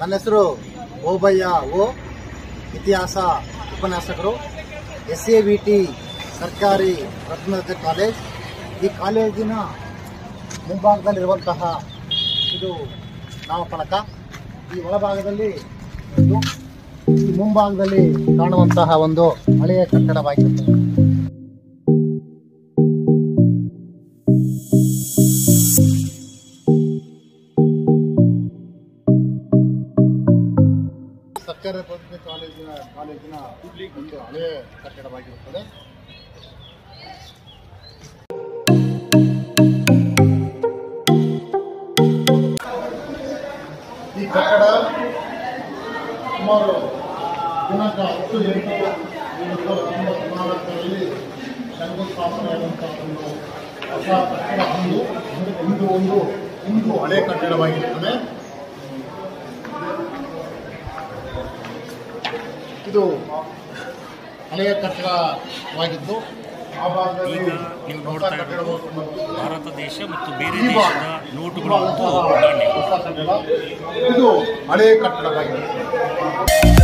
ನನ್ನ ಹೆಸರು ಓಬಯ್ಯ ಓ ಇತಿಹಾಸ ಉಪನ್ಯಾಸಕರು ಎಸ್ ಎ ವಿ ಟಿ ಸರ್ಕಾರಿ ಪ್ರಥಮ ದರ್ಜೆ ಕಾಲೇಜ್ ಈ ಕಾಲೇಜಿನ ಮುಂಭಾಗದಲ್ಲಿರುವಂತಹ ಇದು ನಾಮಫಲಕ ಈ ಒಳಭಾಗದಲ್ಲಿ ಒಂದು ಈ ಮುಂಭಾಗದಲ್ಲಿ ಕಾಣುವಂತಹ ಒಂದು ಹಳೆಯ ಕಟ್ಟಡವಾಗಿರುತ್ತದೆ ಸರ್ಕಾರಿ ಪ್ರಥಮ ಕಾಲೇಜಿನ ಕಾಲೇಜಿನ ಒಂದು ಹಳೆಯ ಕಟ್ಟಡವಾಗಿರುತ್ತದೆ ಈ ಕಟ್ಟಡ ಸುಮಾರು ದಿನಾಂಕ ಹತ್ತು ಎಂಟು ಎರಡು ಸಾವಿರದ ತೊಂಬತ್ನಾಲ್ಕರಲ್ಲಿ ಶಂಕುಸ್ಥಾಪನೆಯಾದಂತಹ ಒಂದು ಹೊಸ ಕಟ್ಟಡ ಒಂದು ಇದು ಒಂದು ಒಂದು ಹಳೆ ಕಟ್ಟಡವಾಗಿರುತ್ತದೆ ಇದು ಹಳೆಯ ಕಟ್ಟಡವಾಗಿದ್ದು ಆ ಭಾಗದಲ್ಲಿ ಈಗ ನೀವು ಹೊಸ ನೋಡ್ತಾ ಕಟ್ಟಡವು ಇರೋದು ಮತ್ತು ಭಾರತ ದೇಶ ಮತ್ತು ಬೇರೆ ಈ ಭಾಗ ದೇಶದ ನೋಟುಗಳು ಈ ಭಾಗ ಮತ್ತು ಸಹ ನಾಣ್ಯಗಳು ಹೊಸ ಕಟ್ಟಡ ಇದು ಹಳೆಯ ಕಟ್ಟಡವಾಗಿರುತ್ತದೆ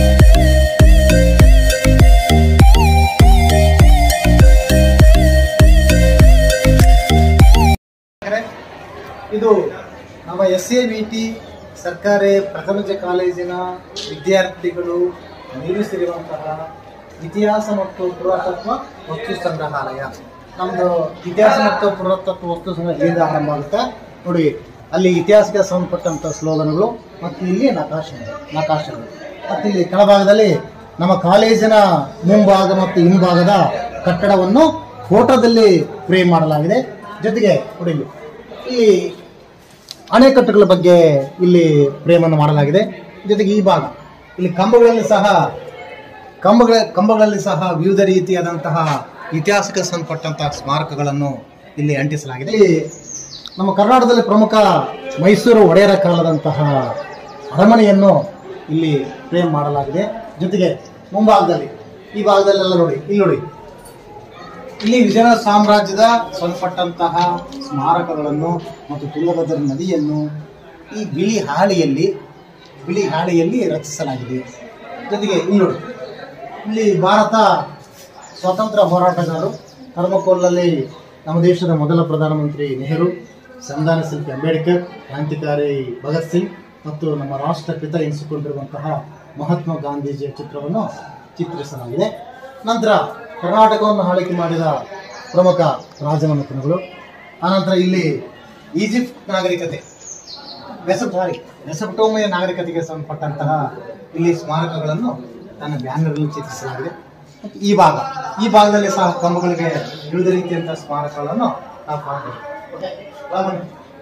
ಇದು ನಮ್ಮ ಎಸ್ ಎ ವಿ ಟಿ ಸರ್ಕಾರಿ ಪ್ರಥಮ ದರ್ಜೆ ಕಾಲೇಜಿನ ವಿದ್ಯಾರ್ಥಿಗಳು ನಿರ್ಮಿಸಿರುವಂತಹ ಇತಿಹಾಸ ಮತ್ತು ಪುರಾತತ್ವ ವಸ್ತು ಸಂಗ್ರಹಾಲಯ ನಮ್ದು ಇತಿಹಾಸ ಮತ್ತು ಪುರಾತತ್ವ ವಸ್ತು ಸಂಗ್ರಹ ಎಲ್ಲಿಂದ ಆರಂಭ ಆಗುತ್ತೆ ನೋಡಿ ಅಲ್ಲಿ ಇತಿಹಾಸಕ್ಕೆ ಸಂಬಂಧಪಟ್ಟಂತ ಸ್ಲೋಗನ್ಗಳು ಮತ್ತು ಇಲ್ಲಿ ನಕಾಶೆಗಳು ನಕಾಶೆಗಳು ಮತ್ತು ಇಲ್ಲಿ ಕೆಳಭಾಗದಲ್ಲಿ ನಮ್ಮ ಕಾಲೇಜಿನ ಮುಂಭಾಗ ಮತ್ತು ಹಿಂಭಾಗದ ಕಟ್ಟಡವನ್ನು ಫೋಟೋದಲ್ಲಿ ಫ್ರೇಮ್ ಮಾಡಲಾಗಿದೆ ಜೊತೆಗೆ ನೋಡಿ ಇಲ್ಲಿ ಇಲ್ಲಿ ಅಣೆಕಟ್ಟುಗಳ ಬಗ್ಗೆ ಇಲ್ಲಿ ಪ್ರೇಮನ್ನು ಮಾಡಲಾಗಿದೆ ಜೊತೆಗೆ ಈ ಭಾಗ ಇಲ್ಲಿ ಕಂಬಗಳಲ್ಲಿ ಸಹ ಕಂಬಗಳ ಕಂಬಗಳಲ್ಲಿ ಸಹ ವಿವಿಧ ರೀತಿಯಾದಂತಹ ಇತಿಹಾಸಕ್ಕೆ ಸಂಬಂಧಪಟ್ಟಂತಹ ಸ್ಮಾರಕಗಳನ್ನು ಇಲ್ಲಿ ಅಂಟಿಸಲಾಗಿದೆ ಇಲ್ಲಿ ನಮ್ಮ ಕರ್ನಾಟಕದಲ್ಲಿ ಪ್ರಮುಖ ಮೈಸೂರು ಒಡೆಯರ ಕಾಲದಂತಹ ಅರಮನೆಯನ್ನು ಇಲ್ಲಿ ಫ್ರೇಮ್ ಮಾಡಲಾಗಿದೆ ಜೊತೆಗೆ ಮುಂಭಾಗದಲ್ಲಿ ಈ ಭಾಗದಲ್ಲೆಲ್ಲ ನೋಡಿ ಇಲ್ಲಿ ನೋಡಿ ಇಲ್ಲಿ ವಿಜಯನಗರ ಸಾಮ್ರಾಜ್ಯದ ಸಂಬಂಧಪಟ್ಟಂತಹ ಸ್ಮಾರಕಗಳನ್ನು ಮತ್ತು ತುಂಗಭದ್ರಾ ನದಿಯನ್ನು ಈ ಬಿಳಿ ಹಾಳೆಯಲ್ಲಿ ಬಿಳಿ ಹಾಳೆಯಲ್ಲಿ ರಚಿಸಲಾಗಿದೆ ಜೊತೆಗೆ ಇಲ್ಲಿ ನೋಡಿ ಇಲ್ಲಿ ಭಾರತ ಸ್ವಾತಂತ್ರ್ಯ ಹೋರಾಟಗಾರರು ಥರ್ಮಕೋಲ್ನಲ್ಲಿ ನಮ್ಮ ದೇಶದ ಮೊದಲ ಪ್ರಧಾನಮಂತ್ರಿ ನೆಹರು ಸಂವಿಧಾನ ಶಿಲ್ಪಿ ಅಂಬೇಡ್ಕರ್ ಕ್ರಾಂತಿಕಾರಿ ಭಗತ್ ಸಿಂಗ್ ಮತ್ತು ನಮ್ಮ ರಾಷ್ಟ್ರಪಿತ ಎನಿಸಿಕೊಂಡಿರುವಂತಹ ಮಹಾತ್ಮ ಗಾಂಧೀಜಿಯ ಚಿತ್ರವನ್ನು ಚಿತ್ರಿಸಲಾಗಿದೆ ನಂತರ ಕರ್ನಾಟಕವನ್ನು ಆಳ್ವಿಕೆ ಮಾಡಿದ ಪ್ರಮುಖ ರಾಜಮನೆತನಗಳು ಆನಂತರ ಇಲ್ಲಿ ಈಜಿಪ್ಟ್ ನಾಗರಿಕತೆ ಮೆಸೊಪಾರಿ ಮೆಸೊಪಟೋಮಿಯ ನಾಗರಿಕತೆಗೆ ಸಂಬಂಧಪಟ್ಟಂತಹ ಇಲ್ಲಿ ಸ್ಮಾರಕಗಳನ್ನು ತನ್ನ ಬ್ಯಾನರ್ನಲ್ಲಿ ಚಿತ್ರಿಸಲಾಗಿದೆ ಮತ್ತು ಈ ಭಾಗ ಈ ಭಾಗದಲ್ಲಿ ಸಹ ಕಂಬಗಳಿಗೆ ವಿವಿಧ ರೀತಿಯಂತಹ ಸ್ಮಾರಕಗಳನ್ನು ನಾವು ಕಾಣಬಹುದು ಓಕೆ? ಬಾ ಬನ್ನಿ.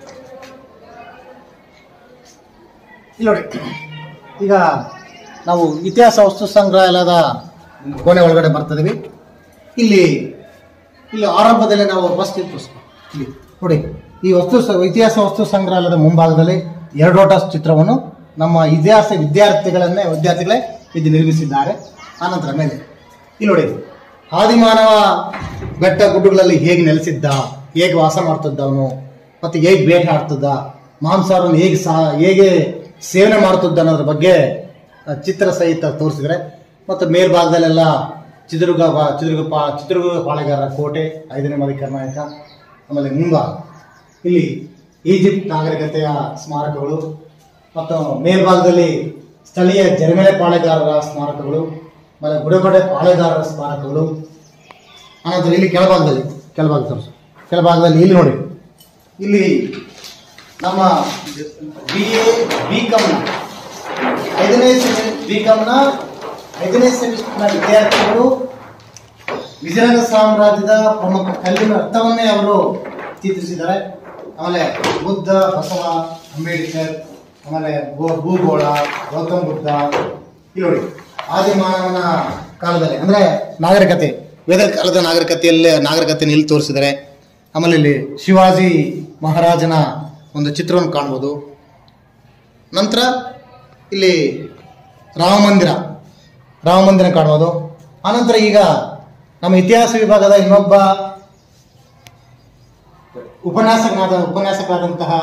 ಇಲ್ಲಿ ನೋಡಿ ಈಗ ನಾವು ಇತಿಹಾಸ ವಸ್ತು ಸಂಗ್ರಹಾಲಯದ ಕೋಣೆ ಒಳಗಡೆ ಬರ್ತಿದ್ದೀವಿ ಇಲ್ಲಿ ಇಲ್ಲಿ ಆರಂಭದಲ್ಲಿ ನಾವು ಫಸ್ಟ್ ಇಲ್ಲಿ ನೋಡಿ ಈ ವಸ್ತು ಸ- ಇತಿಹಾಸ ವಸ್ತು ಸಂಗ್ರಹಾಲಯದ ಮುಂಭಾಗದಲ್ಲಿ ಎರಡೋಟ ಚಿತ್ರವನ್ನು ನಮ್ಮ ಇತಿಹಾಸ ವಿದ್ಯಾರ್ಥಿಗಳನ್ನೇ ವಿದ್ಯಾರ್ಥಿಗಳೇ ಇದು ನಿರ್ಮಿಸಿದ್ದಾರೆ ಆನಂತರ ಮೇಲೆ ಇಲ್ಲಿ ನೋಡಿ ಆದಿಮಾನವ ಬೆಟ್ಟ ಗುಡ್ಡಗಳಲ್ಲಿ ಹೇಗೆ ನೆಲೆಸಿದ್ದ ಹೇಗೆ ವಾಸ ಮಾಡ್ತಿದ್ದ ಅವನು ಮತ್ತು ಹೇಗೆ ಬೇಟೆ ಆಡ್ತಿದ್ದ ಮಾಂಸಾಹಾರವನ್ನು ಹೇಗೆ ಸಾ ಹೇಗೆ ಸೇವನೆ ಮಾಡ್ತಿದ್ದ ಅನ್ನೋದ್ರ ಬಗ್ಗೆ ಆ, ಚಿತ್ರ ಸಹಿತ ತೋರಿಸಿದ್ರೆ ಮತ್ತು ಮೇಲ್ಭಾಗದಲ್ಲೆಲ್ಲ ಚಿತ್ರದುರ್ಗ ಬಾ- ಚಿತ್ರದುರ್ಗ ಪಾ ಚಿತ್ರದುರ್ಗ ಪಾಳೆಗಾರರ ಕೋಟೆ ಐದನೇ ಮದಿ ಕರ್ನಾಟಕ ಆಮೇಲೆ ಮುಂಭಾಗ ಇಲ್ಲಿ ಈಜಿಪ್ಟ್ ನಾಗರಿಕತೆಯ ಸ್ಮಾರಕಗಳು ಮತ್ತು ಮೇಲ್ಭಾಗದಲ್ಲಿ ಸ್ಥಳೀಯ ಜರ್ಮನೆ ಪಾಳೆಗಾರರ ಸ್ಮಾರಕಗಳು ಆಮೇಲೆ ಬುಡಗಡೆ ಪಾಳೆಗಾರರ ಸ್ಮಾರಕಗಳು ಆನಂತರ ಇಲ್ಲಿ ಕೆಳಭಾಗದಲ್ಲಿ ಕೆಳಭಾಗ ತೋರಿಸು ಕೆಳಭಾಗದಲ್ಲಿ ಇಲ್ಲಿ ನೋಡಿ ಇಲ್ಲಿ ನಮ್ಮ ಬಿ ಎ ಬಿ ಕಾಮ್ನ ಐದನೇ ಬಿ ಕಾಮ್ನ ಐದನೇ ಸೆಮಿಸ್ಟರ್ನ ವಿದ್ಯಾರ್ಥಿಗಳು ವಿಜಯನಗರ ಸಾಮ್ರಾಜ್ಯದ ಪ್ರಮುಖ ಕಲ್ಲಿನ ಅರ್ಥವನ್ನೇ ಅವರು ಚಿತ್ರಿಸಿದ್ದಾರೆ ಆಮೇಲೆ ಬುದ್ಧ ಬಸವ ಅಂಬೇಡ್ಕರ್ ಆಮೇಲೆ ಭೂ- ಭೂಗೋಳ ಗೌತಮ ಬುದ್ಧ ಇಲ್ಲಿ ನೋಡಿ ಆದಿಮಾನವನ ಕಾಲದಲ್ಲಿ ಅಂದ್ರೆ ನಾಗರಿಕತೆ ವೇದ ಕಾಲದ ನಾಗರಿಕತೆಯಲ್ಲಿ ನಾಗರಿಕತೆಯನ್ನು ಇಲ್ಲಿ ತೋರಿಸಿದ್ದಾರೆ ಆಮೇಲೆ ಇಲ್ಲಿ ಶಿವಾಜಿ ಮಹಾರಾಜನ ಒಂದು ಚಿತ್ರವನ್ನು ಕಾಣ್ಬೋದು ನಂತರ ಇಲ್ಲಿ ರಾಮ ಮಂದಿರ ರಾಮ ಮಂದಿರ ಕಾಣ್ಬೋದು ಆನಂತರ ಈಗ ನಮ್ಮ ಇತಿಹಾಸ ವಿಭಾಗದ ಇನ್ನೊಬ್ಬ ಉಪನ್ಯಾಸಕನಾದ ಉಪನ್ಯಾಸಕರಾದಂತಹ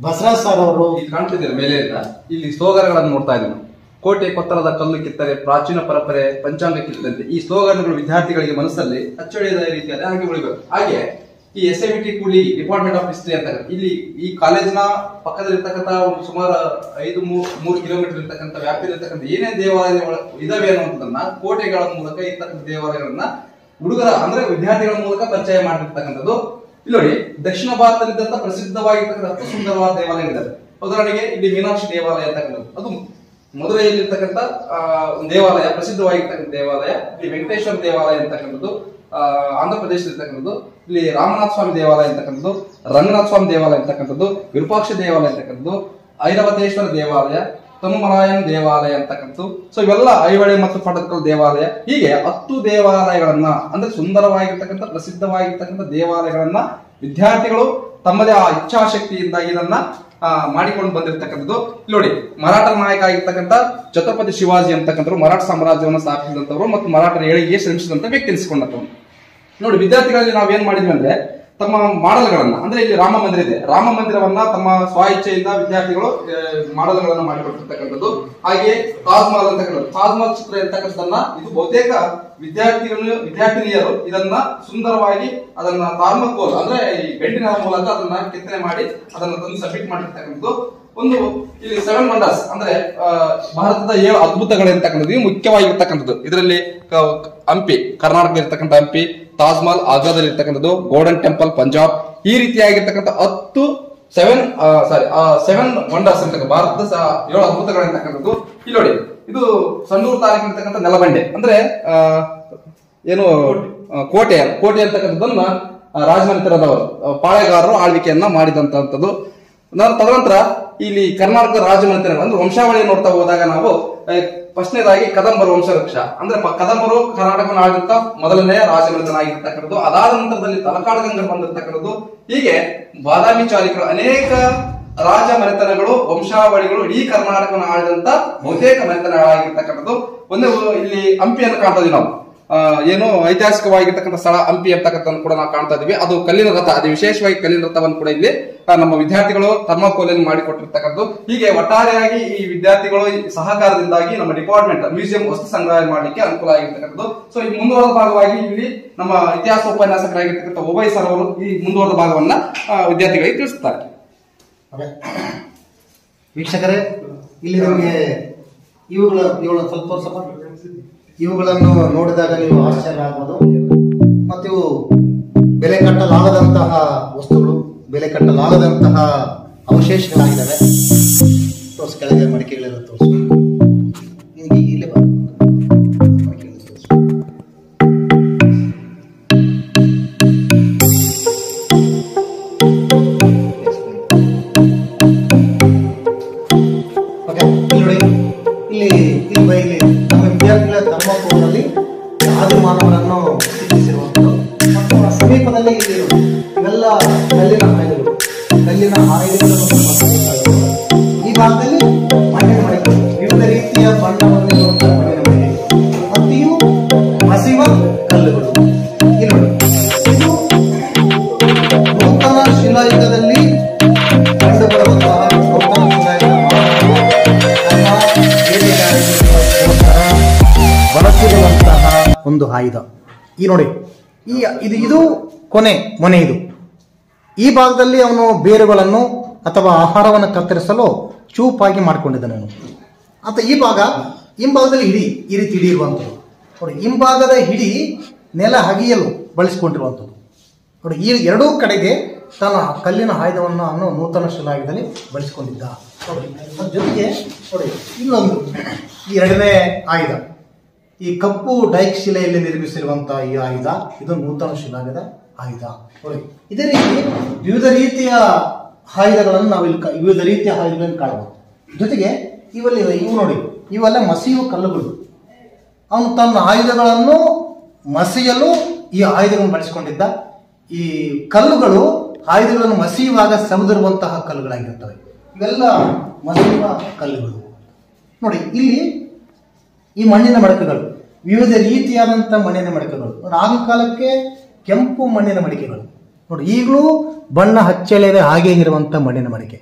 ಬಸವರಾಜ್ ಸರ್ ಅವರು ಇಲ್ಲಿ ಕಾಣ್ತಿದ್ದೀರ ಮೇಲೆಯಿಂದ ಇಲ್ಲಿ ಸ್ಲೋಗನ್ಗಳನ್ನು ನೋಡ್ತಾ ಇದ್ದೀವಿ ನಾವು. ಕೋಟೆ ಕೊತ್ತರದ ಕಲ್ಲು ಕಿತ್ತರೆ ಪ್ರಾಚೀನ ಪರಂಪರೆ ಪಂಚಾಂಗ ಕಿತ್ತಂತೆ ಈ ಸ್ಲೋಗನ್ಗಳು ವಿದ್ಯಾರ್ಥಿಗಳಿಗೆ ಮನಸ್ಸಲ್ಲಿ ಅಚ್ಚಳಿಯದ ರೀತಿಯಲ್ಲಿ ಹಾಗೆ ಉಳಿಬೇಕು ಹಾಗೆ ಈ ಎಸ್ ಎಂ ಟಿ ಕೂಲಿ ಡಿಪಾರ್ಟ್ಮೆಂಟ್ ಆಫ್ ಹಿಸ್ಟ್ರಿ ಅಂತ ಇಲ್ಲಿ ಈ ಕಾಲೇಜಿನ ಪಕ್ಕದಲ್ಲಿ ಇರ್ತಕ್ಕಂಥ ಒಂದು ಸುಮಾರು ಐದು ಮೂ- ಮೂರು ಕಿಲೋಮೀಟರ್ ಇರ್ತಕ್ಕಂಥ ವ್ಯಾಪ್ತಿಯಲ್ಲಿ ಇರ್ತಕ್ಕಂಥ ಏನೇ ದೇವಾಲಯಗಳು ಇದಾವೆ ಅನ್ನುವಂಥದ್ದನ್ನ ಕೋಟೆಗಳ ಮೂಲಕ ಇರ್ತಕ್ಕಂಥ ದೇವಾಲಯಗಳನ್ನ ಹುಡುಗರ ಅಂದ್ರೆ ವಿದ್ಯಾರ್ಥಿಗಳ ಮೂಲಕ ಪರಿಚಯ ಮಾಡಿರ್ತಕ್ಕಂಥದ್ದು ಇಲ್ಲಿ ನೋಡಿ ದಕ್ಷಿಣ ಭಾರತದಲ್ಲಿದ್ದಂತ ಪ್ರಸಿದ್ಧವಾಗಿರ್ತಕ್ಕಂಥ ಹತ್ತು ಸುಂದರವಾದ ದೇವಾಲಯಗಳಿದ್ದಾವೆ ಉದಾಹರಣೆಗೆ ಇಲ್ಲಿ ಮೀನಾಕ್ಷಿ ದೇವಾಲಯ ಅಂತಕ್ಕಂಥದ್ದು ಅದು ಮಧುರೈಯಲ್ಲಿರ್ತಕ್ಕಂಥ ಆ, ಒಂದು ದೇವಾಲಯ ಪ್ರಸಿದ್ಧವಾಗಿರ್ತಕ್ಕಂಥ ದೇವಾಲಯ ಇಲ್ಲಿ ವೆಂಕಟೇಶ್ವರ ದೇವಾಲಯ ಅಂತಕ್ಕಂಥದ್ದು ಆ, ಆಂಧ್ರ ಪ್ರದೇಶದಲ್ಲಿರ್ತಕ್ಕಂಥದ್ದು ಇಲ್ಲಿ ರಾಮನಾಥ ಸ್ವಾಮಿ ದೇವಾಲಯ ಅಂತಕ್ಕಂಥದ್ದು ರಂಗನಾಥ ಸ್ವಾಮಿ ದೇವಾಲಯ ಅಂತಕ್ಕಂಥದ್ದು ವಿರೂಪಾಕ್ಷ ದೇವಾಲಯ ಅಂತಕ್ಕಂಥದ್ದು ಐರಾವತೇಶ್ವರ ದೇವಾಲಯ ತನುಮರಾಯನ್ ದೇವಾಲಯ ಅಂತಕ್ಕಂಥದ್ದು ಸೊ ಇವೆಲ್ಲ ಐಹೊಳೆ ಮತ್ತು ಪಟದಕಲ್ ದೇವಾಲಯ ಹೀಗೆ ಹತ್ತು ದೇವಾಲಯಗಳನ್ನ ಅಂದ್ರೆ ಸುಂದರವಾಗಿರ್ತಕ್ಕಂಥ ಪ್ರಸಿದ್ಧವಾಗಿರ್ತಕ್ಕಂಥ ದೇವಾಲಯಗಳನ್ನ ವಿದ್ಯಾರ್ಥಿಗಳು ತಮ್ಮದೇ ಆ ಇಚ್ಛಾಶಕ್ತಿಯಿಂದಾಗಿ ಇದನ್ನ ಆ, ಮಾಡಿಕೊಂಡು ಬಂದಿರತಕ್ಕಂಥದ್ದು ಇಲ್ಲಿ ನೋಡಿ ಮರಾಠ ನಾಯಕ ಆಗಿರ್ತಕ್ಕಂಥ ಛತ್ರಪತಿ ಶಿವಾಜಿ ಅಂತಕ್ಕಂಥವ್ರು ಮರಾಠ ಸಾಮ್ರಾಜ್ಯವನ್ನು ಸ್ಥಾಪಿಸಿದಂತವ್ರು ಮತ್ತು ಮರಾಠರ ಏಳಿಗೆಗೆ ಶ್ರಮಿಸಿದಂತ ವ್ಯಕ್ತಿ ಎನಿಸಿಕೊಂಡಂತವ್ರು ನೋಡಿ ವಿದ್ಯಾರ್ಥಿಗಳಲ್ಲಿ ನಾವು ಏನ್ ಮಾಡಿದ್ವಿ ಅಂದ್ರೆ ತಮ್ಮ ಮಾಡೆಲ್ಗಳನ್ನ ಅಂದ್ರೆ ಇಲ್ಲಿ ರಾಮ ಮಂದಿರ ಇದೆ ರಾಮ ಮಂದಿರವನ್ನ ತಮ್ಮ ಸ್ವ ಇಚ್ಛೆಯಿಂದ ವಿದ್ಯಾರ್ಥಿಗಳು ಮಾಡೆಲ್ಗಳನ್ನ ಮಾಡಿಕೊಟ್ಟಿರ್ತಕ್ಕಂಥದ್ದು ಹಾಗೆ ತಾಜ್ ಮಹಲ್ ಅಂತಕ್ಕಂಥದ್ದು ತಾಜ್ ಮಹಲ್ ಚಿತ್ರ ಇರ್ತಕ್ಕಂಥದ್ದನ್ನ ಇದು ಬಹುತೇಕ ವಿದ್ಯಾರ್ಥಿಗಳು ವಿದ್ಯಾರ್ಥಿನಿಯರು ಇದನ್ನ ಸುಂದರವಾಗಿ ಅದನ್ನ ತಾರ್ಮಕೋಲ್ ಅಂದ್ರೆ ಈ ಬೆಂಡಿನ ಮೂಲಕ ಅದನ್ನ ಕೆತ್ತನೆ ಮಾಡಿ ಅದನ್ನ ತಂದು ಸಬ್ಮಿಟ್ ಮಾಡಿರ್ತಕ್ಕಂಥದ್ದು ಒಂದು ಇಲ್ಲಿ ಸೆವೆನ್ ವಂಡರ್ಸ್ ಅಂದ್ರೆ ಆ, ಭಾರತದ ಏಳು ಅದ್ಭುತಗಳು ಇರ್ತಕ್ಕಂಥದ್ದು ಇವು ಮುಖ್ಯವಾಗಿರ್ತಕ್ಕಂಥದ್ದು ಇದರಲ್ಲಿ ಕ- ಹಂಪಿ ಕರ್ನಾಟಕದಲ್ಲಿ ಇರ್ತಕ್ಕಂಥ ಹಂಪಿ ತಾಜ್ ಮಹಲ್ ಆಗ್ರಾದಲ್ಲಿ ಇರ್ತಕ್ಕಂಥದ್ದು ಗೋಲ್ಡನ್ ಟೆಂಪಲ್ ಪಂಜಾಬ್ ಈ ರೀತಿಯಾಗಿರ್ತಕ್ಕಂಥ ಹತ್ತು ಸೆವೆನ್ ಸಾರಿ ಸೆವೆನ್ ವಂಡರ್ಸ್ ಅಂತ ಭಾರತದ ಸ- ಏಳು ಅದ್ಭುತಗಳು ಇರ್ತಕ್ಕಂಥದ್ದು ಇಲ್ಲಿ ನೋಡಿ ಇದು ಸಂಡೂರು ತಾಲೂಕಿನ ಇರ್ತಕ್ಕಂಥ ನೆಲಬಂಡೆ ಅಂದ್ರೆ ಆ, ಏನು ಆ, ಕೋಟೆ ಕೋಟೆ ಅಂತಕ್ಕಂಥದ್ದನ್ನ ಆ, ರಾಜಮನೆತನದವರು ಆ, ಪಾಳೆಗಾರರು ಆಳ್ವಿಕೆಯನ್ನ ಮಾಡಿದಂತದ್ದು ನಾನು ತದನಂತರ ಇಲ್ಲಿ ಕರ್ನಾಟಕದ ರಾಜಮನೆತನ ಅಂದ್ರೆ ವಂಶಾವಳಿ ನೋಡ್ತಾ ಹೋದಾಗ ನಾವು ಫಸ್ಟ್ನೇದಾಗಿ ಕದಂಬರು ವಂಶವೃಕ್ಷ ಅಂದ್ರೆ ಪ- ಕದಂಬರು ಕರ್ನಾಟಕವನ್ನು ಆಳಿದಂತ ಮೊದಲನೆಯ ರಾಜಮನೆತನ ಆಗಿರ್ತಕ್ಕಂಥದ್ದು ಅದಾದ ನಂತರದಲ್ಲಿ ತಲಕಾಡು ಗಂಗರು ಬಂದಿರತಕ್ಕಂಥದ್ದು ಹೀಗೆ ಬಾದಾಮಿ ಚಾಲುಕ್ಯರು ಅನೇಕ ರಾಜ ಮನೆತನಗಳು ವಂಶಾವಳಿಗಳು ಇಡೀ ಕರ್ನಾಟಕವನ್ನು ಆಳಿದಂತ ಬಹುತೇಕ ಮನೆತನಗಳಾಗಿರ್ತಕ್ಕಂಥದ್ದು ಒಂದೇ ಉ- ಇಲ್ಲಿ ಹಂಪಿಯನ್ನು ಕಾಣ್ತಾ ಇದೀವಿ ನಾವು ಆ, ಏನು ಐತಿಹಾಸಿಕವಾಗಿರ್ತಕ್ಕಂಥ ಸ್ಥಳ ಹಂಪಿ ಅಂತಕ್ಕಂಥ ಕೂಡ ನಾವು ಕಾಣ್ತಾ ಇದೀವಿ ಅದು ಕಲ್ಲಿನ ರಥ ಅದು ವಿಶೇಷವಾಗಿ ಕಲ್ಲಿನ ರಥವನ್ನು ಕೂಡ ಇಲ್ಲಿ ಆ, ನಮ್ಮ ವಿದ್ಯಾರ್ಥಿಗಳು ಥರ್ಮಾಕೋಲಲ್ಲಿ ಮಾಡಿಕೊಟ್ಟಿರ್ತಕ್ಕಂಥದ್ದು ಹೀಗೆ ಒಟ್ಟಾರೆಯಾಗಿ ಈ ವಿದ್ಯಾರ್ಥಿಗಳು ಈ ಸಹಕಾರದಿಂದಾಗಿ ನಮ್ಮ ಡಿಪಾರ್ಟ್ಮೆಂಟ್ ಮ್ಯೂಸಿಯಂ ವಸ್ತು ಸಂಗ್ರಹ ಮಾಡಲಿಕ್ಕೆ ಅನುಕೂಲ ಆಗಿರ್ತಕ್ಕಂಥದ್ದು ಸೊ ಈ ಮುಂದುವರೆದ ಭಾಗವಾಗಿ ಇಲ್ಲಿ ನಮ್ಮ ಇತಿಹಾಸ ಉಪನ್ಯಾಸಕರಾಗಿರ್ತಕ್ಕಂಥ ಉಭಯ ಸರ್ ಅವರು ಈ ಮುಂದುವರೆದ ಭಾಗವನ್ನ ಆ, ವಿದ್ಯಾರ್ಥಿಗಳಿಗೆ ತಿಳಿಸುತ್ತಾರೆ ಅದೇ. ವೀಕ್ಷಕರೇ ಇಲ್ಲಿ ನಿಮಗೆ ಇವುಗಳ ಇವುಗಳ ಸ್ವಲ್ಪ ತೋರ್ಸಪ್ಪ ಇವುಗಳನ್ನು ನೋಡಿದಾಗ ನೀವು ಆಶ್ಚರ್ಯ ಆಗ್ಬೋದು ಮತ್ತು ಇವು ಬೆಲೆ ಕಟ್ಟಲಾಗದಂತಹ ವಸ್ತುಗಳು ಬೆಲೆ ಕಟ್ಟಲಾಗದಂತಹ ಅವಶೇಷಗಳಾಗಿದ್ದಾವೆ ತೋರ್ಸು ಕೆಳಗೆ ಮಡಿಕೆಗಳೆಲ್ಲ ತೋರಿಸು ನಿನಗೆ ಇಲ್ಲೇ ಬಾ ಮಡಿಕೆಗಳು ತೋರ್ಸು. ಓಕೆ ಇಲ್ಲಿ ನೋಡಿ ಇಲ್ಲಿ ಇಲ್ಲಿ ಬೈ- ಇಲ್ಲಿ ನಮ್ಮ ವಿದ್ಯಾರ್ಥಿಗಳ ಧರ್ಮಪುರದಲ್ಲಿ ಆದಿಮಾನವರನ್ನು ಚಿತ್ರಿಸಿರುವಂಥದ್ದು ಮತ್ತು ಆ ಸಮೀಪದಲ್ಲಿ ಇಲ್ಲಿ ನೋಡಿ, ಇವೆಲ್ಲ ಕಲ್ಲಿನ ಹಾಯ್ದುಗಳು ಕಲ್ಲಿನ ಹಾಯ್ದುಗಳನ್ನು ಮತ್ತು ಈ ಭಾಗದಲ್ಲಿ ಮಣ್ಣಿನ ಮಡಿಕೆ ವಿವಿಧ ರೀತಿಯ ಬಣ್ಣವನ್ನು ಇರುವಂತಹ ಮಣ್ಣಿನ ಮಡಿಕೆ ಮತ್ತು ಇವು ಹಸಿವ ಕಲ್ಲುಗಳು ಇಲ್ಲಿ ನೋಡಿ ಇದು ನೂತನ ಶಿಲಾಯುಗದಲ್ಲಿ ಕಂಡುಬರುವಂತಹ ನೂತನ ಶಿಲಾಯುಗ ಮಾನವರು ತಮ್ಮ ಬೇಟೆಗಾರರಿಗೋಸ್ಕರ ಬಳಸಿರುವಂತಹ ಒಂದು ಆಯುಧ ಈ ನೋಡಿ ಈ ಇದು ಇದು ಕೊನೆ ಮೊನೆ ಇದು ಈ ಭಾಗದಲ್ಲಿ ಅವನು ಬೇರುಗಳನ್ನು ಅಥವಾ ಆಹಾರವನ್ನು ಕತ್ತರಿಸಲು ಚೂಪಾಗಿ ಮಾಡಿಕೊಂಡಿದ್ದಾನೆ ಅವನು ಅಂತ ಈ ಭಾಗ ಹಿಂಭಾಗದಲ್ಲಿ ಹಿಡಿ ಈ ರೀತಿ ಹಿಡಿ ಇರುವಂಥದ್ದು ನೋಡಿ ಹಿಂಭಾಗದ ಹಿಡಿ ನೆಲ ಹಗಿಯಲು ಬಳಸಿಕೊಂಡಿರುವಂಥದ್ದು ನೋಡಿ ಈ ಎರಡೂ ಕಡೆಗೆ ತನ್ನ ಕಲ್ಲಿನ ಆಯುಧವನ್ನು ಅವನು ನೂತನ ಶಿಲಾಯುಗದಲ್ಲಿ ಬಳಸಿಕೊಂಡಿದ್ದ ನೋಡಿ ಅದ್ರ ಜೊತೆಗೆ ನೋಡಿ ಇನ್ನೊಂದು ಈ ಎರಡನೇ ಆಯುಧ ಈ ಕಪ್ಪು ಡೈಕ್ ಶಿಲೆಯಲ್ಲಿ ನಿರ್ಮಿಸಿರುವಂತಹ ಈ ಆಯುಧ ಇದು ನೂತನ ಶಿಲಾಯುಗದ ಆಯುಧ ನೋಡಿ ಇದೇ ರೀತಿ ವಿವಿಧ ರೀತಿಯ ಆಯುಧಗಳನ್ನು ನಾವು ಇಲ್ಲಿ ಕ- ವಿವಿಧ ರೀತಿಯ ಆಯುಧಗಳನ್ನು ಕಾಣಬಹುದು ಜೊತೆಗೆ ಇವಲ್ಲಿ ಇವು ನೋಡಿ ಇವೆಲ್ಲ ಮಸೀವು ಕಲ್ಲುಗಳು ಅವನು ತನ್ನ ಆಯುಧಗಳನ್ನು ಮಸೆಯಲು ಈ ಆಯುಧಗಳನ್ನು ಬಳಸಿಕೊಂಡಿದ್ದ ಈ ಕಲ್ಲುಗಳು ಆಯುಧಗಳನ್ನು ಮಸೆಯುವಾಗ ಸವದಿರುವಂತಹ ಕಲ್ಲುಗಳಾಗಿರ್ತವೆ ಇವೆಲ್ಲ ಮಸೆಯುವ ಕಲ್ಲುಗಳು ನೋಡಿ ಇಲ್ಲಿ ಈ ಮಣ್ಣಿನ ಮಡಕೆಗಳು ವಿವಿಧ ರೀತಿಯಾದಂಥ ಮಣ್ಣಿನ ಮಡಕೆಗಳು ನೋಡಿ, ಆಗಿನ ಕಾಲಕ್ಕೆ ಕೆಂಪು ಮಣ್ಣಿನ ಮಡಿಕೆಗಳು ನೋಡಿ ಈಗಲೂ ಬಣ್ಣ ಹಚ್ಚಳೆಯದೆ ಹಾಗೆ ಇರುವಂಥ ಮಣ್ಣಿನ ಮಡಿಕೆ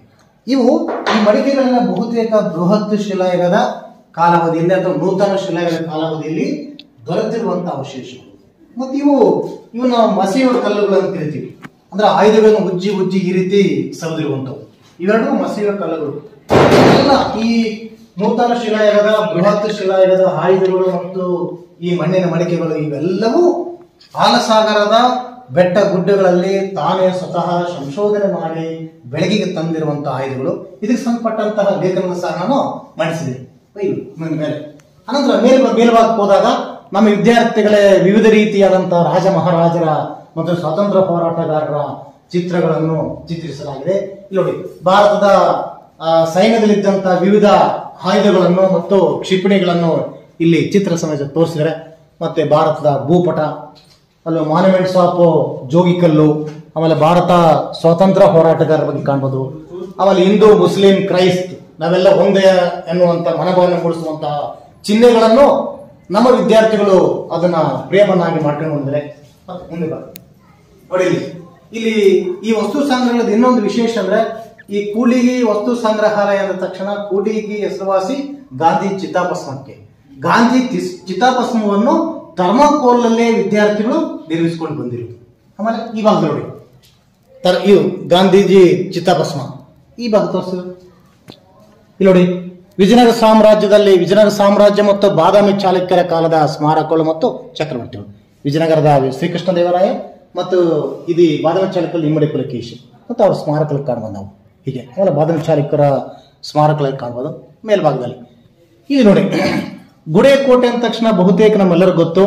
ಇವು ಈ ಮಡಿಕೆಗಳನ್ನ ಬಹುತೇಕ ಬೃಹತ್ ಶಿಲಾಯುಗದ ಕಾಲಾವಧಿಯಲ್ಲಿ ಅಥವಾ ನೂತನ ಶಿಲಾಯುಗದ ಕಾಲಾವಧಿಯಲ್ಲಿ ದೊರೆತಿರುವಂತಹ ಅವಶೇಷಗಳು ಮತ್ತು ಇವು ಇವು ನಾವು ಮಸೆಯುವ ಕಲ್ಲುಗಳು ಅಂತ ಕರಿತೀವಿ ಅಂದ್ರೆ ಆಯುಧಗಳನ್ನು ಉಜ್ಜಿ ಉಜ್ಜಿ ಈ ರೀತಿ ಸವದಿರುವಂಥವು ಇವೆರಡೂ ಮಸೆಯುವ ಕಲ್ಲುಗಳು ಎಲ್ಲ ಈ ನೂತನ ಶಿಲಾಯುಗದ ಬೃಹತ್ ಶಿಲಾಯುಗದ ಆಯುಧಗಳು ಮತ್ತು ಈ ಮಣ್ಣಿನ ಮಡಿಕೆಗಳು ಇವೆಲ್ಲವೂ ಹಾಲಸಾಗರದ ಬೆಟ್ಟ ಗುಡ್ಡಗಳಲ್ಲಿ ತಾನೇ ಸ್ವತಃ ಸಂಶೋಧನೆ ಮಾಡಿ ಬೆಳಗಿಗೆ ತಂದಿರುವಂತಹ ಆಯುಧಗಳು ಇದಕ್ಕೆ ಸಂಬಂಧಪಟ್ಟಂತಹ ಲೇಖನವನ್ನು ಸಹ ನಾನು ಮಾಡಿಸಿದ್ದೀನಿ ಇದು ನನ್ನ ಮೇಲೆ ಅನಂತರ ಮೇಲ್ ಮೇಲ್ಭಾಗಕ್ಕೆ ಹೋದಾಗ ನಮ್ಮ ವಿದ್ಯಾರ್ಥಿಗಳೇ ವಿವಿಧ ರೀತಿಯಾದಂತಹ ರಾಜ ಮಹಾರಾಜರ ಮತ್ತು ಸ್ವಾತಂತ್ರ್ಯ ಹೋರಾಟಗಾರರ ಚಿತ್ರಗಳನ್ನು ಚಿತ್ರಿಸಲಾಗಿದೆ ಇಲ್ಲಿ ನೋಡಿ ಭಾರತದ ಆ, ಸೈನ್ಯದಲ್ಲಿದ್ದಂತಹ ವಿವಿಧ ಆಯುಧಗಳನ್ನು ಮತ್ತು ಕ್ಷಿಪಣಿಗಳನ್ನು ಇಲ್ಲಿ ಚಿತ್ರ ಸಮೇತ ತೋರಿಸಿದರೆ ಮತ್ತೆ ಭಾರತದ ಭೂಪಟ ಅಲ್ಲಿ ಮಾನ್ಯುಮೆಂಟ್ಸ್ ಆಫ್ ಜೋಗಿಕಲ್ಲು ಆಮೇಲೆ ಭಾರತ ಸ್ವಾತಂತ್ರ್ಯ ಹೋರಾಟಗಾರರ ಬಗ್ಗೆ ಕಾಣ್ಬೋದು ಆಮೇಲೆ ಹಿಂದೂ ಮುಸ್ಲಿಂ ಕ್ರೈಸ್ತ್ ನಾವೆಲ್ಲ ಒಂದೇ ಎನ್ನುವಂತ ಮನೋಭಾವನೆ ಮೂಡಿಸುವಂತಹ ಚಿಹ್ನೆಗಳನ್ನು ನಮ್ಮ ವಿದ್ಯಾರ್ಥಿಗಳು ಅದನ್ನ ಪ್ರೇಮನ್ನಾಗಿ ಮಾಡ್ಕೊಂಡು ಬಂದರೆ ಮತ್ತೆ ಮುಂದೆ ಬಾ. ನೋಡಿ ಇಲ್ಲಿ. ಇಲ್ಲಿ ಈ ವಸ್ತು ಸಂಗ್ರಹದ ಇನ್ನೊಂದು ವಿಶೇಷ ಅಂದ್ರೆ ಈ ಕೂಡಿಗಿ ವಸ್ತು ಸಂಗ್ರಹಾಲಯ ಅಂದ ತಕ್ಷಣ ಕೂಡಿಗಿ ಹೆಸರುವಾಸಿ ಗಾಂಧಿ ಚಿತಾಭಸ್ಮಕ್ಕೆ ಗಾಂಧಿ ತಿಸ್- ಚಿತಾಭಸ್ಮವನ್ನು ಥರ್ಮಾಕೋಲ್ ಅಲ್ಲೇ ವಿದ್ಯಾರ್ಥಿಗಳು ನಿರ್ಮಿಸಿಕೊಂಡು ಬಂದಿರು ಆಮೇಲೆ ಈ ಭಾಗ ನೋಡಿ ತರ ಇವು ಗಾಂಧೀಜಿ ಚಿತಾಭಸ್ಮ ಈ ಭಾಗ ತೋರಿಸಿದ್ರು ಇಲ್ಲಿ ನೋಡಿ ವಿಜಯನಗರ ಸಾಮ್ರಾಜ್ಯದಲ್ಲಿ ವಿಜಯನಗರ ಸಾಮ್ರಾಜ್ಯ ಮತ್ತು ಬಾದಾಮಿ ಚಾಲುಕ್ಯರ ಕಾಲದ ಸ್ಮಾರಕಗಳು ಮತ್ತು ಚಕ್ರವರ್ತಿಗಳು ವಿಜಯನಗರದ ಶ್ರೀಕೃಷ್ಣ ದೇವರಾಯ ಮತ್ತು ಇದು ಬಾದಾಮಿ ಚಾಲುಕ್ಯರಲ್ಲಿ ಇಮ್ಮಡಿ ಪುಲಕೇಶಿ ಮತ್ತು ಅವ್ರ ಸ್ಮಾರಕಗಳು ಕಾಣ್ಬೋದು ನಾವು ಹೀಗೆ ಆಮೇಲೆ ಬಾದಾಮಿ ಚಾಲುಕ್ಯರ ಸ್ಮಾರಕಗಳಲ್ಲಿ ಕಾಣ್ಬೋದು ಮೇಲ್ಭಾಗದಲ್ಲಿ ಇಲ್ಲಿ ನೋಡಿ ಗುಡೇಕೋಟೆ ಅಂದ ತಕ್ಷಣ ಬಹುತೇಕ ನಮ್ಮೆಲ್ಲರಿಗೂ ಗೊತ್ತು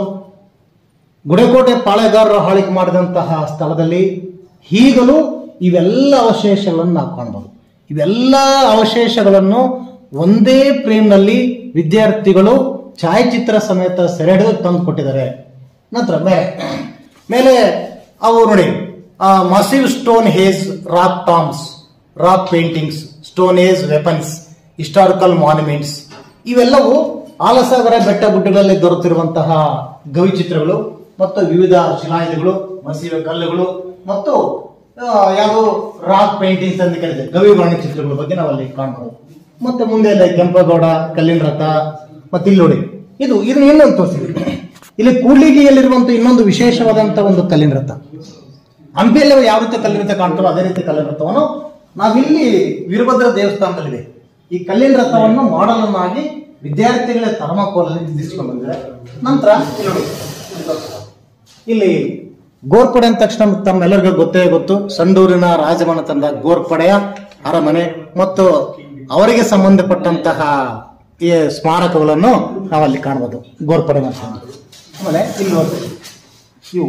ಗುಡೇಕೋಟೆ ಪಾಳೆಗಾರರು ಆಳಿಕೆ ಮಾಡಿದಂತಹ ಸ್ಥಳದಲ್ಲಿ ಈಗಲೂ ಇವೆಲ್ಲ ಅವಶೇಷಗಳನ್ನು ನಾವು ಕಾಣ್ಬೋದು ಇವೆಲ್ಲ ಅವಶೇಷಗಳನ್ನು ಒಂದೇ ಫ್ರೇಮ್ನಲ್ಲಿ ವಿದ್ಯಾರ್ಥಿಗಳು ಛಾಯಾಚಿತ್ರ ಸಮೇತ ಸೆರೆ ಹಿಡಿದು ತಂದು ಕೊಟ್ಟಿದ್ದಾರೆ ನಂತರ ಮೇಲೆ ಮೇಲೆ ಅವು ನೋಡಿ ಮಸಿವ್ ಸ್ಟೋನ್ ಹೇಸ್ rock tombs rock paintings stone age weapons historical monuments ಇವೆಲ್ಲವೂ ಆಲಸಾಗರ ಬೆಟ್ಟ ಗುಡ್ಡಗಳಲ್ಲಿ ದೊರೆತಿರುವಂತಹ ಗವಿ ಚಿತ್ರಗಳು ಮತ್ತು ವಿವಿಧ ಶಿಲಾಯುಧಗಳು ಮಸೀವೆ ಕಲ್ಲುಗಳು ಮತ್ತು ಆ, ಯಾವುದು ರಾಕ್ ಪೇಂಟಿಂಗ್ಸ್ ಅಂತ ಕರೀತಾರೆ ಗವಿ ವರ್ಣ ಚಿತ್ರಗಳ ಬಗ್ಗೆ ನಾವು ಅಲ್ಲಿ ಕಾಣಬಹುದು ಮತ್ತೆ ಮುಂದೆ ಎಲ್ಲ ಕೆಂಪಗೌಡ ಕಲ್ಲಿನ ರಥ ಮತ್ತೆ ಇಲ್ಲಿ ನೋಡಿ ಇದು ಇದು ಇನ್ನೊಂದು ತೋರಿಸಿದ್ವಿ ಇಲ್ಲಿ ಕೂಡ್ಲಿಗಿಯಲ್ಲಿರುವಂತ ಇನ್ನೊಂದು ವಿಶೇಷವಾದಂತ ಒಂದು ಕಲ್ಲಿನ ರಥ ಹಂಪಿಯಲ್ಲಿ ಯಾವ ರೀತಿ ಕಲ್ಲಿನ ರಥ ಕಾಣ್ತಾರೋ ಅದೇ ರೀತಿ ಕಲ್ಲಿನ ರಥವನ್ನು ನಾವಿಲ್ಲಿ ವೀರಭದ್ರ ದೇವಸ್ಥಾನದಲ್ಲಿದೆ ಈ ಕಲ್ಲಿನ ರಥವನ್ನು ಮಾಡಲನ್ನಾಗಿ ವಿದ್ಯಾರ್ಥಿಗಳ ಥರ್ಮಾಕೋಲಲ್ಲಿ ನಿರ್ದಿಸಿಕೊಂಡು ಬಂದಿದ್ದಾರೆ ನಂತರ ಇಲ್ಲಿ ನೋಡಿ ಇಲ್ಲಿ ಗೋರ್ಪಡೆ ಅಂದ ತಕ್ಷಣ ತಮ್ಮೆಲ್ಲರಿಗೂ ಗೊತ್ತೇ ಗೊತ್ತು ಸಂಡೂರಿನ ರಾಜಮನೆತನದ ಗೋರ್ಪಡೆಯ ಅರಮನೆ ಮತ್ತು ಅವರಿಗೆ ಸಂಬಂಧಪಟ್ಟಂತಹ ಈ ಸ್ಮಾರಕಗಳನ್ನು ನಾವಲ್ಲಿ ಕಾಣಬಹುದು ಗೋರ್ಪಡೆ ಅಂತ ಆಮೇಲೆ ಇಲ್ಲಿ ನೋಡಿ ಇವು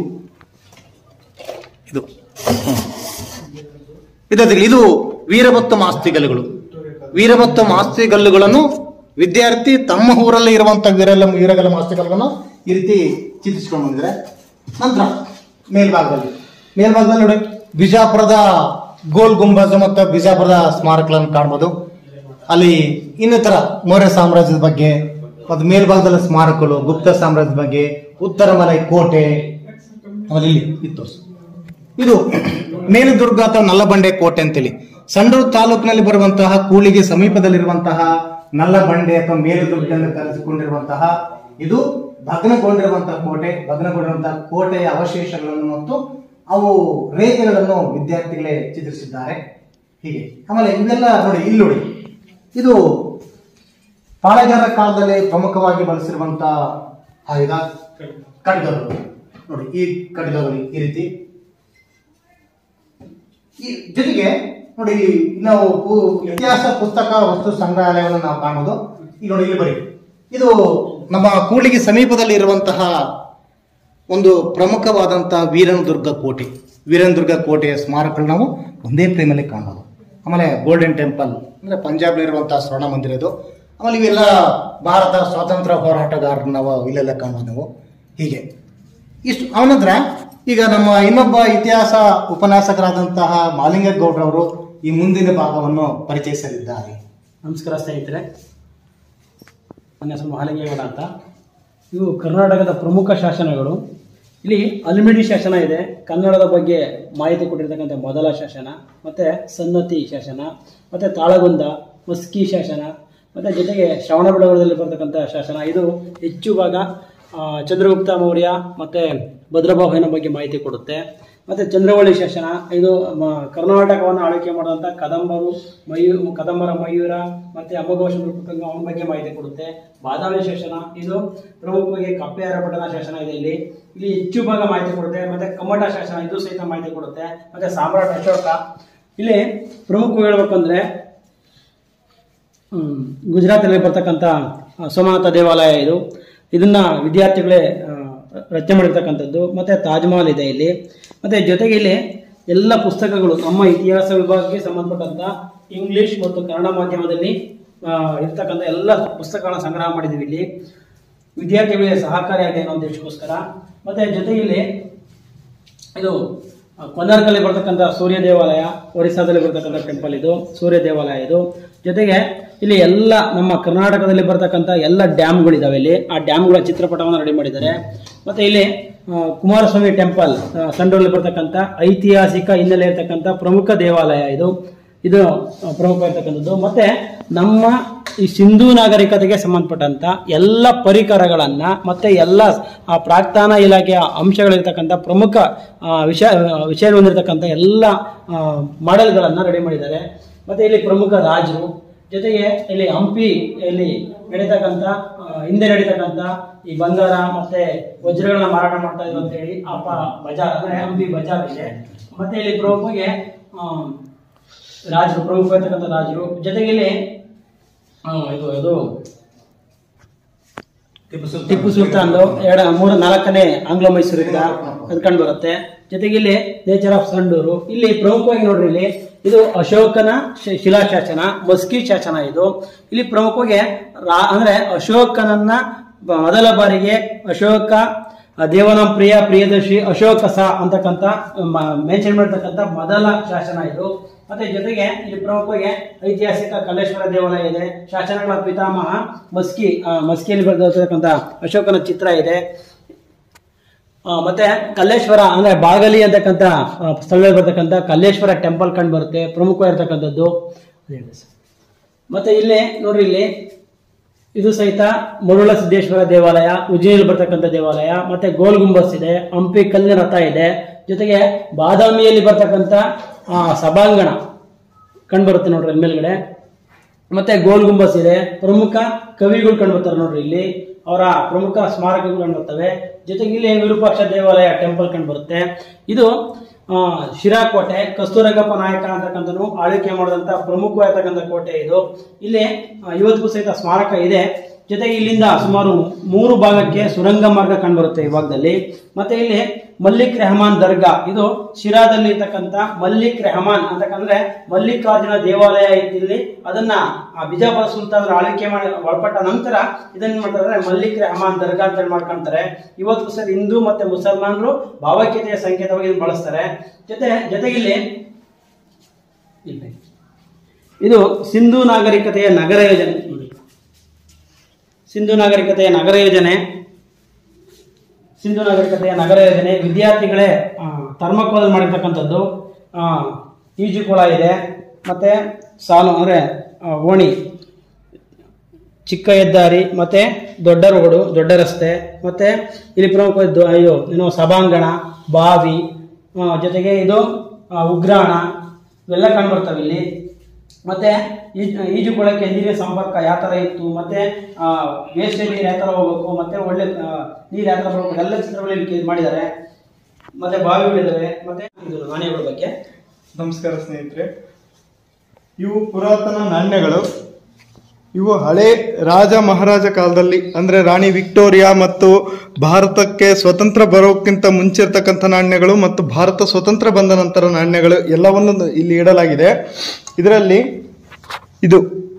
ಇದು ಹ್ಮ್. ವಿದ್ಯಾರ್ಥಿಗಳು ಇದು ವೀರಭತ್ತ ಮಾಸ್ತಿಗಲ್ಲುಗಳು ವೀರಭತ್ತ ಮಾಸ್ತಿಗಲ್ಲುಗಳನ್ನು ವಿದ್ಯಾರ್ಥಿ ತಮ್ಮ ಊರಲ್ಲಿ ಇರುವಂತಹ ವೀರಲ್ಲ ವೀರಗಲ್ಲ ಮಾಸ್ತಿಗಲ್ಲನ್ನು ಈ ರೀತಿ ಚಿತ್ರಿಸಿಕೊಂಡು ಬಂದಿದ್ದಾರೆ ನಂತರ ಮೇಲ್ಭಾಗದಲ್ಲಿ ಮೇಲ್ಭಾಗದಲ್ಲಿ ನೋಡಿ ಬಿಜಾಪುರದ ಗೋಲ್ ಗುಂಬಜ್ ಮತ್ತು ಬಿಜಾಪುರದ ಸ್ಮಾರಕಗಳನ್ನು ಕಾಣ್ಬೋದು ಅಲ್ಲಿ ಇನ್ನಿತರ ಮೌರ್ಯ ಸಾಮ್ರಾಜ್ಯದ ಬಗ್ಗೆ ಮತ್ತು ಮೇಲ್ಭಾಗದಲ್ಲಿ ಸ್ಮಾರಕಗಳು ಗುಪ್ತ ಸಾಮ್ರಾಜ್ಯದ ಬಗ್ಗೆ ಉತ್ತರ ಮಲೈ ಕೋಟೆ ಆಮೇಲೆ ಇಲ್ಲಿ ಇತ್ತು ಇದು ಮೇಲುದುರ್ಗ ಅಥವಾ ನಲ್ಲಬಂಡೆ ಕೋಟೆ ಅಂತೇಳಿ ಸಂಡೂರು ತಾಲೂಕಿನಲ್ಲಿ ಬರುವಂತಹ ಕೂಳಿಗೆ ಸಮೀಪದಲ್ಲಿರುವಂತಹ ನಲ್ಲಬಂಡೆ ಅಥವಾ ಮೇಲುದುರ್ಗ ಎಂದು ಕರೆಸಿಕೊಂಡಿರುವಂತಹ ಇದು ಭಗ್ನಗೊಂಡಿರುವಂತಹ ಕೋಟೆ ಭಗ್ನಗೊಂಡಿರುವಂತಹ ಕೋಟೆಯ ಅವಶೇಷಗಳನ್ನು ಮತ್ತು ಅವು ರೇಖೆಗಳನ್ನು ವಿದ್ಯಾರ್ಥಿಗಳೇ ಚಿತ್ರಿಸಿದ್ದಾರೆ ಹೀಗೆ ಆಮೇಲೆ ಇದೆಲ್ಲ ನೋಡಿ ಇಲ್ಲಿ ನೋಡಿ ಇದು ಪಾಳೆಗಾರರ ಕಾಲದಲ್ಲಿ ಪ್ರಮುಖವಾಗಿ ಬಳಸಿರುವಂತಹ ಆಯುಧ ಖಡ್ಗಗಳು ನೋಡಿ ಈ ಖಡ್ಗಗಳು ಈ ರೀತಿ ಈ ಜೊತೆಗೆ ನೋಡಿ ಇಲ್ಲಿ ನಾವು ಪು- ಇತಿಹಾಸ ಪುಸ್ತಕ ವಸ್ತು ಸಂಗ್ರಹಾಲಯವನ್ನು ನಾವು ಕಾಣಬಹುದು ಇಲ್ಲಿ ನೋಡಿ ಇಲ್ಲಿ ಬರೀ ಇದು ನಮ್ಮ ಕೂಡ್ಲಿಗೆ ಸಮೀಪದಲ್ಲಿ ಇರುವಂತಹ ಒಂದು ಪ್ರಮುಖವಾದಂತಹ ವೀರನದುರ್ಗ ಕೋಟೆ ವೀರನದುರ್ಗ ಕೋಟೆಯ ಸ್ಮಾರಕಗಳು ನಾವು ಒಂದೇ ಫ್ರೇಮಲ್ಲಿ ಕಾಣಬಹುದು ಆಮೇಲೆ ಗೋಲ್ಡನ್ ಟೆಂಪಲ್ ಅಂದ್ರೆ ಪಂಜಾಬ್ ಇರುವಂತಹ ಸ್ವರ್ಣ ಮಂದಿರ ಇದು ಆಮೇಲೆ ಇವೆಲ್ಲ ಭಾರತ ಸ್ವಾತಂತ್ರ್ಯ ಹೋರಾಟಗಾರರು ನಾವು ಇಲ್ಲೆಲ್ಲ ಕಾಣಬಹುದು ನಾವು ಹೀಗೆ ಇಷ್ಟು ಅವನಂತರ ಈಗ ನಮ್ಮ ಇನ್ನೊಬ್ಬ ಇತಿಹಾಸ ಉಪನ್ಯಾಸಕರಾದಂತಹ ಮಾಲಿಂಗೇಗೌಡರವರು ಈ ಮುಂದಿನ ಭಾಗವನ್ನು ಪರಿಚಯಿಸಲಿದ್ದಾರೆ ನಮಸ್ಕಾರ ಸ್ನೇಹಿತರೆ ನನ್ನ ಹೆಸರು ಮಹಾಲಿಂಗೇಗೌಡ ಅಂತ ಇವು ಕರ್ನಾಟಕದ ಪ್ರಮುಖ ಶಾಸನಗಳು ಇಲ್ಲಿ ಅಲ್ಮಿಡಿ ಶಾಸನ ಇದೆ ಕನ್ನಡದ ಬಗ್ಗೆ ಮಾಹಿತಿ ಕೊಟ್ಟಿರ್ತಕ್ಕಂಥ ಮೊದಲ ಶಾಸನ ಮತ್ತೆ ಸನ್ನತಿ ಶಾಸನ ಮತ್ತೆ ತಾಳಗುಂದ ಮಸ್ಕಿ ಶಾಸನ ಮತ್ತೆ ಜೊತೆಗೆ ಶ್ರವಣಬೆಳಗೊಳದಲ್ಲಿ ಬರ್ತಕ್ಕಂಥ ಶಾಸನ ಇದು ಹೆಚ್ಚು ಭಾಗ ಆ, ಚಂದ್ರಗುಪ್ತ ಮೌರ್ಯ ಮತ್ತೆ ಭದ್ರಬಾಹುವಿನ ಬಗ್ಗೆ ಮಾಹಿತಿ ಕೊಡುತ್ತೆ ಮತ್ತೆ ಚಂದ್ರವಳ್ಳಿ ಶಾಸನ ಇದು ಮ- ಕರ್ನಾಟಕವನ್ನು ಆಳ್ವಿಕೆ ಮಾಡುವಂಥ ಕದಂಬರು ಮಯೂ ಕದಂಬರ ಮಯೂರ ಮತ್ತೆ ಅಮೋಘೋಷ ನೃಪತುಂಗ ಅವನ ಬಗ್ಗೆ ಮಾಹಿತಿ ಕೊಡುತ್ತೆ ಬಾದಾಮಿ ಶಾಸನ ಇದು ಪ್ರಮುಖವಾಗಿ ಕಪ್ಪೆ ಅರಪಟನ ಶಾಸನ ಇದೆ ಇಲ್ಲಿ ಇಲ್ಲಿ ಹೆಚ್ಚು ಭಾಗ ಮಾಹಿತಿ ಕೊಡುತ್ತೆ ಮತ್ತೆ ಕಮ್ಮಟ ಶಾಸನ ಇದು ಸಹಿತ ಮಾಹಿತಿ ಕೊಡುತ್ತೆ ಮತ್ತೆ ಸಾಮ್ರಾಟ್ ಅಶೋಕ ಇಲ್ಲಿ ಪ್ರಮುಖವಾಗಿ ಹೇಳ್ಬೇಕಂದ್ರೆ ಹ್ಮ್, ಗುಜರಾತಲ್ಲಿ ಬರ್ತಕ್ಕಂಥ ಆ, ಸೋಮನಾಥ ದೇವಾಲಯ ಇದು ಇದನ್ನ ವಿದ್ಯಾರ್ಥಿಗಳೇ ಆ, ರಚನೆ ಮಾಡಿರ್ತಕ್ಕಂಥದ್ದು ಮತ್ತೆ ತಾಜ್ ಮಹಲ್ ಇದೆ ಇಲ್ಲಿ ಮತ್ತೆ ಜೊತೆಗೆ ಇಲ್ಲಿ ಎಲ್ಲ ಪುಸ್ತಕಗಳು ನಮ್ಮ ಇತಿಹಾಸ ವಿಭಾಗಕ್ಕೆ ಸಂಬಂಧಪಟ್ಟಂತ ಇಂಗ್ಲಿಷ್ ಮತ್ತು ಕನ್ನಡ ಮಾಧ್ಯಮದಲ್ಲಿ ಆ, ಇರ್ತಕ್ಕಂಥ ಎಲ್ಲ ಪುಸ್ತಕಗಳನ್ನ ಸಂಗ್ರಹ ಮಾಡಿದ್ದೀವಿ ಇಲ್ಲಿ ವಿದ್ಯಾರ್ಥಿಗಳಿಗೆ ಸಹಕಾರಿಯಾಗಿದೆ ಅನ್ನೋ ಉದ್ದೇಶಕ್ಕೋಸ್ಕರ ಮತ್ತೆ ಜೊತೆಗೆ ಇಲ್ಲಿ ಇದು ಕೊನಾರ್ಕಲ್ಲಿ ಬರ್ತಕ್ಕಂಥ ಸೂರ್ಯ ದೇವಾಲಯ ಒರಿಸ್ಸಾದಲ್ಲಿ ಬರ್ತಕ್ಕಂಥ ಟೆಂಪಲ್ ಇದು ಸೂರ್ಯ ದೇವಾಲಯ ಇದು ಜೊತೆಗೆ ಇಲ್ಲಿ ಎಲ್ಲ ನಮ್ಮ ಕರ್ನಾಟಕದಲ್ಲಿ ಬರ್ತಕ್ಕಂಥ ಎಲ್ಲ ಡ್ಯಾಮ್ಗಳಿದಾವೆ ಇಲ್ಲಿ ಆ ಡ್ಯಾಮ್ಗಳ ಚಿತ್ರಪಟವನ್ನು ರೆಡಿ ಮಾಡಿದ್ದಾರೆ ಮತ್ತೆ ಇಲ್ಲಿ ಆ, ಕುಮಾರಸ್ವಾಮಿ ಟೆಂಪಲ್ ಸಂಡೂರಲ್ಲಿ ಬರ್ತಕ್ಕಂಥ ಐತಿಹಾಸಿಕ ಹಿನ್ನೆಲೆ ಇರ್ತಕ್ಕಂಥ ಪ್ರಮುಖ ದೇವಾಲಯ ಇದು ಇದು ಆ, ಪ್ರಮುಖ ಇರ್ತಕ್ಕಂಥದ್ದು ಮತ್ತೆ ನಮ್ಮ ಈ ಸಿಂಧೂ ನಾಗರಿಕತೆಗೆ ಸಂಬಂಧಪಟ್ಟಂತ ಎಲ್ಲ ಪರಿಕರಗಳನ್ನ ಮತ್ತೆ ಎಲ್ಲ ಆ ಪ್ರಾಕ್ತಾನ ಇಲಾಖೆಯ ಅಂಶಗಳಿರ್ತಕ್ಕಂಥ ಪ್ರಮುಖ ಆ, ವಿಷಯ ವಿಷಯ ಹೊಂದಿರತಕ್ಕಂಥ ಎಲ್ಲ ಆ, ಮಾಡೆಲ್ಗಳನ್ನ ರೆಡಿ ಮಾಡಿದ್ದಾರೆ ಮತ್ತೆ ಇಲ್ಲಿ ಪ್ರಮುಖ ರಾಜರು ಜೊತೆಗೆ ಇಲ್ಲಿ ಹಂಪಿ ಇಲ್ಲಿ ನಡೀತಕ್ಕಂಥ ಆ, ಹಿಂದೆ ನಡೀತಕ್ಕಂಥ ಈ ಬಂಗಾರ ಮತ್ತೆ ವಜ್ರಗಳನ್ನ ಮಾರಾಟ ಮಾಡ್ತಾ ಇದ್ರು ಅಂತ ಹೇಳಿ ಅಪ್ಪ ಬಜಾರ್ ಅಂದ್ರೆ ಹಂಪಿ ಬಜಾರ್ ಇದೆ ಮತ್ತೆ ಇಲ್ಲಿ ಪ್ರಮುಖವಾಗಿ ಆ, ರಾಜರು ಪ್ರಮುಖವಾಗಿರ್ತಕ್ಕಂಥ ರಾಜರು ಜೊತೆಗೆ ಇಲ್ಲಿ ಆ, ಇದು ಇದು ಟಿಪ್ಪು ಸುಲ್ತಾನ್ದು ಎರಡ ಮೂರ ನಾಲ್ಕನೇ ಆಂಗ್ಲೋ ಮೈಸೂರು ಯುದ್ಧ ಅದು ಕಂಡು ಬರುತ್ತೆ ಜೊತೆಗೆ ಇಲ್ಲಿ ನೇಚರ್ ಆಫ್ ಸಂಡೂರು ಇಲ್ಲಿ ಪ್ರಮುಖವಾಗಿ ನೋಡ್ರಿ ಇಲ್ಲಿ ಇದು ಅಶೋಕನ ಶಿ- ಶಿಲಾಶಾಸನ ಮಸ್ಕಿ ಶಾಸನ ಇದು ಇಲ್ಲಿ ಪ್ರಮುಖವಾಗಿ ರಾ- ಅಂದ್ರೆ ಅಶೋಕನನ್ನ ಬ- ಮೊದಲ ಬಾರಿಗೆ ಅಶೋಕ ಆ, ದೇವನಂ ಪ್ರಿಯ ಪ್ರಿಯದರ್ಶಿ ಅಶೋಕ ಸ ಅಂತಕ್ಕಂಥ ಮೆನ್ಷನ್ ಮಾಡಿರ್ತಕ್ಕಂಥ ಮೊದಲ ಶಾಸನ ಇದು ಮತ್ತೆ ಜೊತೆಗೆ ಇಲ್ಲಿ ಪ್ರಮುಖವಾಗಿ ಐತಿಹಾಸಿಕ ಕಲ್ಲೇಶ್ವರ ದೇವಾಲಯ ಇದೆ ಶಾಸನಗಳ ಪಿತಾಮಹ ಮಸ್ಕಿ ಆ, ಮಸ್ಕಿಯಲ್ಲಿ ಬರೆದಿರ್ತಕ್ಕಂಥ ಅಶೋಕನ ಚಿತ್ರ ಇದೆ ಆ, ಮತ್ತೆ ಕಲ್ಲೇಶ್ವರ ಅಂದ್ರೆ ಬಾಗಲಿ ಅಂತಕ್ಕಂಥ ಆ, ಸ್ಥಳದಲ್ಲಿ ಬರ್ತಕ್ಕಂಥ ಕಲ್ಲೇಶ್ವರ ಟೆಂಪಲ್ ಕಂಡು ಬರುತ್ತೆ ಪ್ರಮುಖವಾಗಿರ್ತಕ್ಕಂಥದ್ದು ಅದೇ ಹೇಳಿ ಸರ್. ಮತ್ತೆ ಇಲ್ಲಿ ನೋಡ್ರಿ ಇಲ್ಲಿ ಇದು ಸಹಿತ ಮರುಳ ಸಿದ್ದೇಶ್ವರ ದೇವಾಲಯ ಉಜ್ಜಯಿನಲ್ಲಿ ಬರ್ತಕ್ಕಂಥ ದೇವಾಲಯ ಮತ್ತೆ ಗೋಲ್ ಗುಂಬಸ್ ಇದೆ ಹಂಪಿ ಕಲ್ಲಿನ ರಥ ಇದೆ ಜೊತೆಗೆ ಬಾದಾಮಿಯಲ್ಲಿ ಬರ್ತಕ್ಕಂಥ ಆ, ಸಭಾಂಗಣ ಕಂಡುಬರುತ್ತೆ ನೋಡ್ರಿ ಅಲ್ಲಿ ಮೇಲ್ಗಡೆ ಮತ್ತೆ ಗೋಲ್ ಗುಂಬಸ್ ಇದೆ ಪ್ರಮುಖ ಕವಿಗಳು ಕಂಡು ಬರ್ತಾರೆ ನೋಡ್ರಿ ಇಲ್ಲಿ ಅವರ ಪ್ರಮುಖ ಸ್ಮಾರಕಗಳು ಕಂಡು ಬರ್ತವೆ ಜೊತೆಗೆ ಇಲ್ಲಿ ವಿರೂಪಾಕ್ಷ ದೇವಾಲಯ ಟೆಂಪಲ್ ಕಂಡು ಬರುತ್ತೆ ಇದು ಆ, ಶಿರಾ ಕೋಟೆ ಕಸ್ತೂರಂಗಪ್ಪ ನಾಯಕ ಅಂತಕ್ಕಂಥನು ಆಳ್ವಿಕೆ ಮಾಡಿದಂತ ಪ್ರಮುಖವಾಗಿರ್ತಕ್ಕಂಥ ಕೋಟೆ ಇದು ಇಲ್ಲಿ ಆ, ಇವತ್ತಿಗೂ ಸಹಿತ ಸ್ಮಾರಕ ಇದೆ ಜೊತೆಗೆ ಇಲ್ಲಿಂದ ಸುಮಾರು ಮೂರು ಭಾಗಕ್ಕೆ ಸುರಂಗ ಮಾರ್ಗ ಕಂಡುಬರುತ್ತೆ ಈ ಭಾಗದಲ್ಲಿ ಮತ್ತೆ ಇಲ್ಲಿ ಮಲ್ಲಿಕ್ ರೆಹಮಾನ್ ದರ್ಗಾ ಇದು ಶಿರಾದಲ್ಲಿ ಇರ್ತಕ್ಕಂಥ ಮಲ್ಲಿಕ್ ರೆಹಮಾನ್ ಅಂತಕ್ಕಂದ್ರೆ ಮಲ್ಲಿಕಾರ್ಜುನ ದೇವಾಲಯ ಇತ್ತು ಇಲ್ಲಿ ಅದನ್ನ ಆ ಬಿಜಾಪುರ ಸುಲ್ತಾನರ ಆಳ್ವಿಕೆ ಮಾಡಿ ಒಳಪಟ್ಟ ನಂತರ ಇದನ್ನ ಮಾಡ್ತಾರೆ ಮಲ್ಲಿಕ್ ರೆಹಮಾನ್ ದರ್ಗಾ ಅಂತ ಹೇಳಿ ಮಾಡ್ಕೊಂತಾರೆ ಇವತ್ತು ಸರ್ ಹಿಂದೂ ಮತ್ತೆ ಮುಸಲ್ಮಾನರು ಭಾವೈಕ್ಯತೆಯ ಸಂಕೇತವಾಗಿ ಇದನ್ನ ಬಳಸ್ತಾರೆ ಜೊತೆ ಜೊತೆಗೆ ಇಲ್ಲಿ ಇಲ್ಲಿ ಇದು ಸಿಂಧೂ ನಾಗರಿಕತೆಯ ನಗರ ಯೋಜನೆ ನೋಡಿ. ಸಿಂಧು ನಾಗರಿಕತೆಯ ನಗರ ಯೋಜನೆ ಸಿಂಧು ನಾಗರಿಕತೆಯ ನಗರ ಯೋಜನೆ ವಿದ್ಯಾರ್ಥಿಗಳೇ ಥರ್ಮಕೋಲ್ ಮಾಡಿರ್ತಕ್ಕಂಥದ್ದು ಆ, ಈಜುಕೊಳ ಇದೆ ಮತ್ತೆ ಸಾಲು ಅಂದ್ರೆ ಆ, ಓಣಿ ಚಿಕ್ಕ ಹೆದ್ದಾರಿ ಮತ್ತೆ ದೊಡ್ಡ ರೋಡು ದೊಡ್ಡ ರಸ್ತೆ ಮತ್ತೆ ಇಲ್ಲಿ ಪ್ರಮುಖ ಇದು- ಅಯ್ಯೋ ಏನು ಸಭಾಂಗಣ ಬಾವಿ ಆ, ಜೊತೆಗೆ ಇದು ಆ, ಉಗ್ರಾಣ ಇವೆಲ್ಲ ಕಂಡುಬರ್ತವೆ ಇಲ್ಲಿ ಮತ್ತೆ ಈಜ್- ಈಜುಕೊಳಕ್ಕೆ ನೀರಿನ ಸಂಪರ್ಕ ಯಾವ ತರ ಇತ್ತು ಮತ್ತೆ ವೇಸ್ಟ್ ನೀರು ಯಾವ ತರ ಹೋಗ್ಬೇಕು ಮತ್ತೆ ಒಳ್ಳೆ ಆ, ನೀರು ಯಾವ ತರ ಬರ್ಬೇಕು ಎಲ್ಲ ಚಿತ್ರಗಳು ಇಲ್ಲಿ ಮಾಡಿದ್ದಾರೆ ಮತ್ತೆ ಬಾವಿಗಳಿದ್ದಾವೆ ಮತ್ತೆ ಇದು ನಾಣ್ಯಗಳ ಬಗ್ಗೆ ನಮಸ್ಕಾರ ಸ್ನೇಹಿತರೆ ಇವು ಪುರಾತನ ನಾಣ್ಯಗಳು ಇವು ಹಳೆ ರಾಜ ಮಹಾರಾಜ ಕಾಲದಲ್ಲಿ ಅಂದ್ರೆ ರಾಣಿ ವಿಕ್ಟೋರಿಯಾ ಮತ್ತು ಭಾರತಕ್ಕೆ ಸ್ವತಂತ್ರ ಬರೋಕ್ಕಿಂತ ಮುಂಚೆ ಇರ್ತಕ್ಕಂಥ ನಾಣ್ಯಗಳು ಮತ್ತು ಭಾರತ ಸ್ವತಂತ್ರ ಬಂದ ನಂತರ ನಾಣ್ಯಗಳು ಎಲ್ಲವನ್ನು ಇಲ್ಲಿ ಇಡಲಾಗಿದೆ ಇದರಲ್ಲಿ ಇದು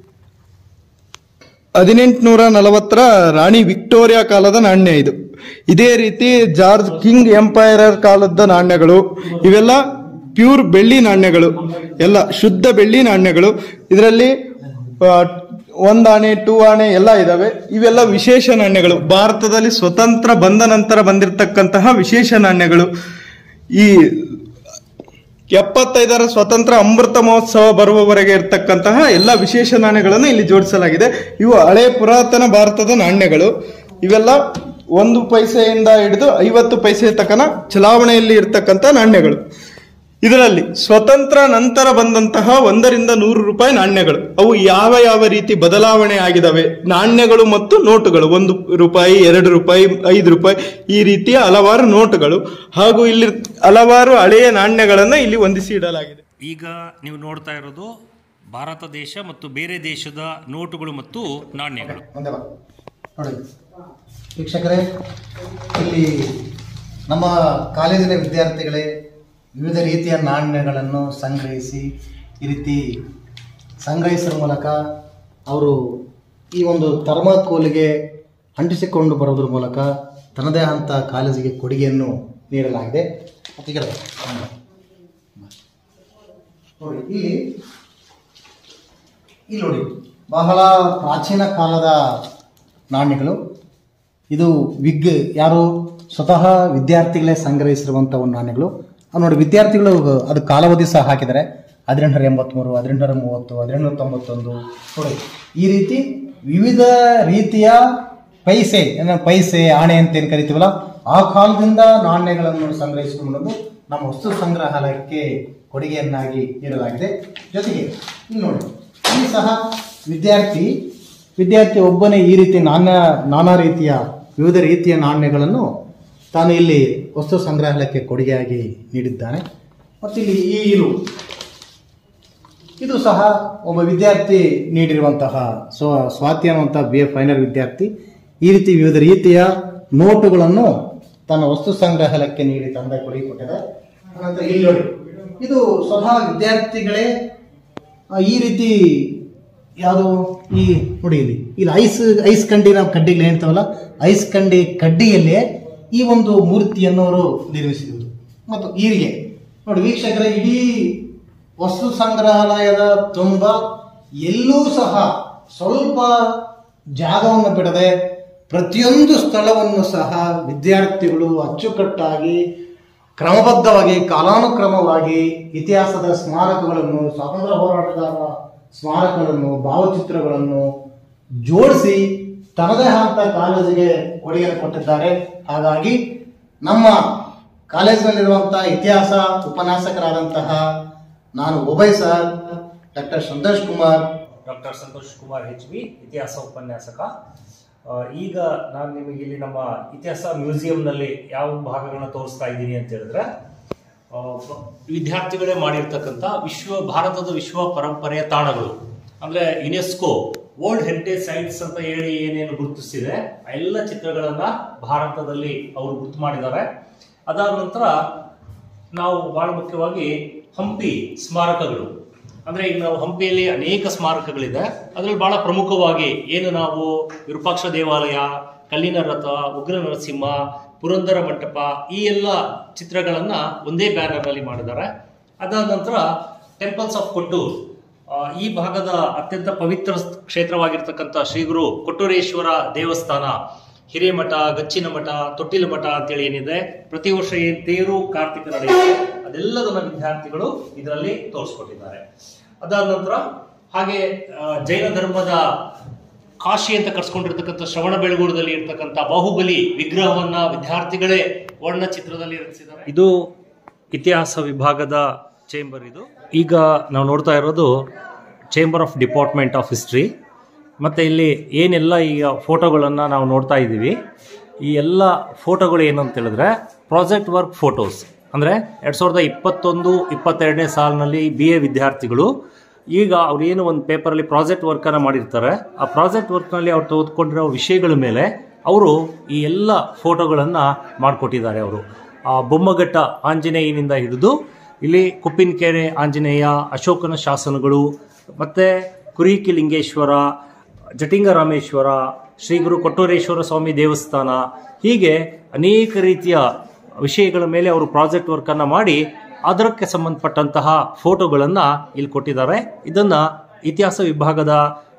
ಹದಿನೆಂಟುನೂರ ನಲವತ್ತರ ರಾಣಿ ವಿಕ್ಟೋರಿಯಾ ಕಾಲದ ನಾಣ್ಯ ಇದು ಇದೇ ರೀತಿ ಜಾರ್ಜ್ ಕಿಂಗ್ ಎಂಪೈರರ್ ಕಾಲದ ನಾಣ್ಯಗಳು ಇವೆಲ್ಲ ಪ್ಯೂರ್ ಬೆಳ್ಳಿ ನಾಣ್ಯಗಳು ಎಲ್ಲ ಶುದ್ಧ ಬೆಳ್ಳಿ ನಾಣ್ಯಗಳು ಇದರಲ್ಲಿ ಆ, ಒಂದ್ ಆಣೆ ಟೂ ಆಣೆ ಎಲ್ಲ ಇದಾವೆ ಇವೆಲ್ಲ ವಿಶೇಷ ನಾಣ್ಯಗಳು ಭಾರತದಲ್ಲಿ ಸ್ವತಂತ್ರ ಬಂದ ನಂತರ ಬಂದಿರತಕ್ಕಂತಹ ವಿಶೇಷ ನಾಣ್ಯಗಳು ಈ ಎಪ್ಪತ್ತೈದರ ಸ್ವತಂತ್ರ ಅಮೃತ ಮಹೋತ್ಸವ ಬರುವವರೆಗೆ ಇರತಕ್ಕಂತಹ ಎಲ್ಲ ವಿಶೇಷ ನಾಣ್ಯಗಳನ್ನು ಇಲ್ಲಿ ಜೋಡಿಸಲಾಗಿದೆ ಇವು ಹಳೆ ಪುರಾತನ ಭಾರತದ ನಾಣ್ಯಗಳು ಇವೆಲ್ಲ ಒಂದು ಪೈಸೆಯಿಂದ ಹಿಡಿದು ಐವತ್ತು ಪೈಸೆ ತಕನ ಚಲಾವಣೆಯಲ್ಲಿ ಇರ್ತಕ್ಕಂಥ ನಾಣ್ಯಗಳು ಇದರಲ್ಲಿ ಸ್ವತಂತ್ರ ನಂತರ ಬಂದಂತಹ ಒಂದರಿಂದ ನೂರು ರೂಪಾಯಿ ನಾಣ್ಯಗಳು ಅವು ಯಾವ ಯಾವ ರೀತಿ ಬದಲಾವಣೆ ಆಗಿದಾವೆ ನಾಣ್ಯಗಳು ಮತ್ತು ನೋಟುಗಳು ಒಂದು ರೂಪಾಯಿ ಎರಡು ರೂಪಾಯಿ ಐದು ರೂಪಾಯಿ ಈ ರೀತಿಯ ಹಲವಾರು ನೋಟುಗಳು ಹಾಗೂ ಇಲ್ಲಿ ಹಲವಾರು ಹಳೆಯ ನಾಣ್ಯಗಳನ್ನು ಇಲ್ಲಿ ಹೊಂದಿಸಿ ಇಡಲಾಗಿದೆ ಈಗ ನೀವು ನೋಡ್ತಾ ಇರೋದು ಭಾರತ ದೇಶ ಮತ್ತು ಬೇರೆ ದೇಶದ ನೋಟುಗಳು ಮತ್ತು ನಾಣ್ಯಗಳು ಮುಂದೆ ಬಾ ನೋಡಿ ವೀಕ್ಷಕರೇ ಇಲ್ಲಿ ನಮ್ಮ ಕಾಲೇಜಿನ ವಿದ್ಯಾರ್ಥಿಗಳೇ ವಿವಿಧ ರೀತಿಯ ನಾಣ್ಯಗಳನ್ನು ಸಂಗ್ರಹಿಸಿ ಈ ರೀತಿ ಸಂಗ್ರಹಿಸುವ ಮೂಲಕ ಅವರು ಈ ಒಂದು ಥರ್ಮಾಕೋಲಿಗೆ ಅಂಟಿಸಿಕೊಂಡು ಬರೋದ್ರ ಮೂಲಕ ತನ್ನದೇ ಅಂತ ಕಾಲೇಜಿಗೆ ಕೊಡುಗೆಯನ್ನು ನೀಡಲಾಗಿದೆ ಮತ್ತು ಈ ಕಡೆ ಬಾ. ನೋಡಿ ಇಲ್ಲಿ ಇಲ್ಲಿ ನೋಡಿ ಬಹಳ ಪ್ರಾಚೀನ ಕಾಲದ ನಾಣ್ಯಗಳು ಇದು ವಿಗ್ ಯಾರು ಸ್ವತಃ ವಿದ್ಯಾರ್ಥಿಗಳೇ ಸಂಗ್ರಹಿಸಿರುವಂಥ ಒಂದು ನಾಣ್ಯಗಳು ಅದು ನೋಡಿ ವಿದ್ಯಾರ್ಥಿಗಳು ಅದು ಕಾಲಾವಧಿ ಸಹ ಹಾಕಿದ್ದಾರೆ ಹದಿನೆಂಟುನೂರ ಎಂಬತ್ತ್ಮೂರು ಹದಿನೆಂಟುನೂರ ಮೂವತ್ತು ಹದಿನೆಂಟುನೂರ ತೊಂಬತ್ತೊಂದು ನೋಡಿ ಈ ರೀತಿ ವಿವಿಧ ರೀತಿಯ ಪೈಸೆ ಏನು ಪೈಸೆ ಆಣೆ ಅಂತ ಏನು ಕರಿತೀವಲ್ಲ ಆ ಕಾಲದಿಂದ ನಾಣ್ಯಗಳನ್ನು ಸಂಗ್ರಹಿಸಿಕೊಂಡು ಬಂದು ನಮ್ಮ ವಸ್ತು ಸಂಗ್ರಹಾಲಯಕ್ಕೆ ಕೊಡುಗೆಯನ್ನಾಗಿ ನೀಡಲಾಗಿದೆ ಜೊತೆಗೆ ಇಲ್ಲಿ ನೋಡಿ ಇಲ್ಲಿ ಸಹ ವಿದ್ಯಾರ್ಥಿ ವಿದ್ಯಾರ್ಥಿ ಒಬ್ಬನೇ ಈ ರೀತಿ ನಾನಾ ನಾನಾ ರೀತಿಯ ವಿವಿಧ ರೀತಿಯ ನಾಣ್ಯಗಳನ್ನು ತಾನು ಇಲ್ಲಿ ವಸ್ತು ಸಂಗ್ರಹಾಲಯಕ್ಕೆ ಕೊಡುಗೆಯಾಗಿ ನೀಡಿದ್ದಾನೆ ಮತ್ತು ಇಲ್ಲಿ ಈ ಇರು ಇದು ಸಹ ಒಬ್ಬ ವಿದ್ಯಾರ್ಥಿ ನೀಡಿರುವಂತಹ ಸ್ವ ಸ್ವಾತಿ ಅನ್ನುವಂತಹ ಬಿ ಎ ಫೈನಲ್ ವಿದ್ಯಾರ್ಥಿ ಈ ರೀತಿ ವಿವಿಧ ರೀತಿಯ ನೋಟುಗಳನ್ನು ತನ್ನ ವಸ್ತು ಸಂಗ್ರಹಾಲಯಕ್ಕೆ ನೀಡಿ ತಂದೆ ಕೊಡುಗೆ ಕೊಟ್ಟಿದೆ ಅನಂತರ ಇಲ್ಲಿ ನೋಡಿ ಇದು ಸ್ವತಃ ವಿದ್ಯಾರ್ಥಿಗಳೇ ಆ, ಈ ರೀತಿ ಯಾವುದು ಈ ನೋಡಿ ಇಲ್ಲಿ ಇಲ್ಲಿ ಐಸ್ ಐಸ್ ಕಂಡಿ ನಾವು ಕಡ್ಡಿಗಳು ಹೇಳ್ತಾವಲ್ಲ ಐಸ್ ಕಂಡಿ ಕಡ್ಡಿಯಲ್ಲೇ ಈ ಒಂದು ಮೂರ್ತಿಯನ್ನು ಅವರು ನಿರ್ಮಿಸಿರುವುದು ಮತ್ತು ಈರಿಗೆ ನೋಡಿ ವೀಕ್ಷಕರೇ ಇಡೀ ವಸ್ತು ಸಂಗ್ರಹಾಲಯದ ತುಂಬ ಎಲ್ಲೂ ಸಹ ಸ್ವಲ್ಪ ಜಾಗವನ್ನು ಬಿಡದೆ ಪ್ರತಿಯೊಂದು ಸ್ಥಳವನ್ನು ಸಹ ವಿದ್ಯಾರ್ಥಿಗಳು ಅಚ್ಚುಕಟ್ಟಾಗಿ ಕ್ರಮಬದ್ಧವಾಗಿ ಕಾಲಾನುಕ್ರಮವಾಗಿ ಇತಿಹಾಸದ ಸ್ಮಾರಕಗಳನ್ನು ಸ್ವಾತಂತ್ರ್ಯ ಹೋರಾಟಗಾರರ ಸ್ಮಾರಕಗಳನ್ನು ಭಾವಚಿತ್ರಗಳನ್ನು ಜೋಡಿಸಿ ತನ್ನದೇ ಆದ ಕಾಲೇಜಿಗೆ ಕೊಡುಗೆಯನ್ನು ಕೊಟ್ಟಿದ್ದಾರೆ ಹಾಗಾಗಿ ನಮ್ಮ ಕಾಲೇಜಿನಲ್ಲಿರುವಂತಹ ಇತಿಹಾಸ ಉಪನ್ಯಾಸಕರಾದಂತಹ ನಾನು Ubhay sir doctor Santosh Kumar doctor Santosh Kumar H B ಇತಿಹಾಸ ಉಪನ್ಯಾಸಕ ಆ, ಈಗ ನಾನು ನಿಮಗೆ ಇಲ್ಲಿ ನಮ್ಮ ಇತಿಹಾಸ ಮ್ಯೂಸಿಯಂನಲ್ಲಿ ಯಾವ ಭಾಗಗಳನ್ನ ತೋರಿಸ್ತಾ ಇದ್ದೀನಿ ಅಂತ ಹೇಳಿದ್ರೆ ಆ, ಬ- ವಿದ್ಯಾರ್ಥಿಗಳೇ ಮಾಡಿರ್ತಕ್ಕಂಥ ವಿಶ್ವ ಭಾರತದ ವಿಶ್ವ ಪರಂಪರೆಯ ತಾಣಗಳು ಅಂದ್ರೆ ಯುನೆಸ್ಕೋ ವರ್ಲ್ಡ್ ಹೆರಿಟೇಜ್ ಸೈಟ್ಸ್ ಅಂತ ಹೇಳಿ ಏನೇನು ಗುರುತಿಸಿದೆ ಆ ಎಲ್ಲ ಚಿತ್ರಗಳನ್ನ ಭಾರತದಲ್ಲಿ ಅವರು ಗುರುತು ಮಾಡಿದ್ದಾರೆ ಅದಾದ ನಂತರ ನಾವು ಬಹಳ ಮುಖ್ಯವಾಗಿ ಹಂಪಿ ಸ್ಮಾರಕಗಳು ಅಂದ್ರೆ ಈಗ ನಾವು ಹಂಪಿಯಲ್ಲಿ ಅನೇಕ ಸ್ಮಾರಕಗಳಿದೆ ಅದರಲ್ಲಿ ಬಹಳ ಪ್ರಮುಖವಾಗಿ ಏನು ನಾವು ವಿರೂಪಾಕ್ಷ ದೇವಾಲಯ ಕಲ್ಲಿನ ರಥ ಉಗ್ರ ನರಸಿಂಹ ಪುರಂದರ ಮಂಟಪ ಈ ಎಲ್ಲ ಚಿತ್ರಗಳನ್ನ ಒಂದೇ ಬ್ಯಾನರ್ನಲ್ಲಿ ಮಾಡಿದ್ದಾರೆ ಅದಾದ ನಂತರ ಟೆಂಪಲ್ಸ್ ಆಫ್ ಕೊಟ್ಟೂರ್ ಆ, ಈ ಭಾಗದ ಅತ್ಯಂತ ಪವಿತ್ರ ಕ್ಷೇತ್ರವಾಗಿರ್ತಕ್ಕಂಥ ಶ್ರೀಗುರು ಕೊಟ್ಟೂರೇಶ್ವರ ದೇವಸ್ಥಾನ ಹಿರೇಮಠ ಗಚ್ಚಿನ ಮಠ ತೊಟ್ಟಿಲ ಮಠ ಅಂತೇಳಿ ಏನಿದೆ ಪ್ರತಿ ವರ್ಷ ಏನ್ ತೇರು ಕಾರ್ತಿಕ ನಡೆಯುತ್ತೆ ಅದೆಲ್ಲದನ್ನ ವಿದ್ಯಾರ್ಥಿಗಳು ಇದರಲ್ಲಿ ತೋರಿಸ್ಕೊಟ್ಟಿದ್ದಾರೆ ಅದಾದ ನಂತರ ಹಾಗೆ ಆ, ಜೈನ ಧರ್ಮದ ಕಾಶಿ ಅಂತ ಕರ್ಸ್ಕೊಂಡಿರ್ತಕ್ಕಂಥ ಶ್ರವಣ ಬೆಳಗೂರದಲ್ಲಿ ಇರ್ತಕ್ಕಂಥ ಬಾಹುಬಲಿ ವಿಗ್ರಹವನ್ನ ವಿದ್ಯಾರ್ಥಿಗಳೇ ವರ್ಣಚಿತ್ರದಲ್ಲಿ ರಚಿಸಿದ್ದಾರೆ ಇದು ಇತಿಹಾಸ ವಿಭಾಗದ ಚೇಂಬರ್ ಇದು ಈಗ ನಾವು ನೋಡ್ತಾ ಇರೋದು chamber of department of history ಮತ್ತು ಇಲ್ಲಿ ಏನೆಲ್ಲ ಈಗ ಫೋಟೋಗಳನ್ನು ನಾವು ನೋಡ್ತಾ ಇದ್ದೀವಿ ಈ ಎಲ್ಲ ಫೋಟೋಗಳು ಏನು ಅಂತ ಹೇಳಿದ್ರೆ ಪ್ರಾಜೆಕ್ಟ್ ವರ್ಕ್ ಫೋಟೋಸ್ ಅಂದರೆ ಎರಡು ಸಾವಿರದ ಇಪ್ಪತ್ತೊಂದು ಇಪ್ಪತ್ತೆರಡನೇ ಸಾಲಿನಲ್ಲಿ ಬಿ ಎ ವಿದ್ಯಾರ್ಥಿಗಳು ಈಗ ಅವ್ರು ಏನು ಒಂದು ಪೇಪರಲ್ಲಿ ಪ್ರಾಜೆಕ್ಟ್ ವರ್ಕನ್ನು ಮಾಡಿರ್ತಾರೆ ಆ ಪ್ರಾಜೆಕ್ಟ್ ವರ್ಕ್ನಲ್ಲಿ ಅವ್ರು ತೆಗೆದುಕೊಂಡಿರೋ ವಿಷಯಗಳ ಮೇಲೆ ಅವರು ಈ ಎಲ್ಲ ಫೋಟೋಗಳನ್ನು ಮಾಡಿಕೊಟ್ಟಿದ್ದಾರೆ ಅವರು ಆ ಬೊಮ್ಮಘಟ್ಟ ಆಂಜನೇಯನಿಂದ ಹಿಡಿದು ಇಲ್ಲಿ ಕುಪ್ಪಿನಕೆರೆ ಆಂಜನೇಯ ಅಶೋಕನ ಶಾಸನಗಳು ಮತ್ತು ಕುರಿಕಿ ಲಿಂಗೇಶ್ವರ ಜಟಿಂಗ ರಾಮೇಶ್ವರ ಶ್ರೀ ಗುರು ಕೊಟ್ಟೂರೇಶ್ವರ ಸ್ವಾಮಿ ದೇವಸ್ಥಾನ ಹೀಗೆ ಅನೇಕ ರೀತಿಯ ವಿಷಯಗಳ ಮೇಲೆ ಅವರು ಪ್ರಾಜೆಕ್ಟ್ ವರ್ಕನ್ನು ಮಾಡಿ ಅದಕ್ಕೆ ಸಂಬಂಧಪಟ್ಟಂತಹ ಫೋಟೋಗಳನ್ನು ಇಲ್ಲಿ ಕೊಟ್ಟಿದ್ದಾರೆ ಇದನ್ನು ಇತಿಹಾಸ ವಿಭಾಗದ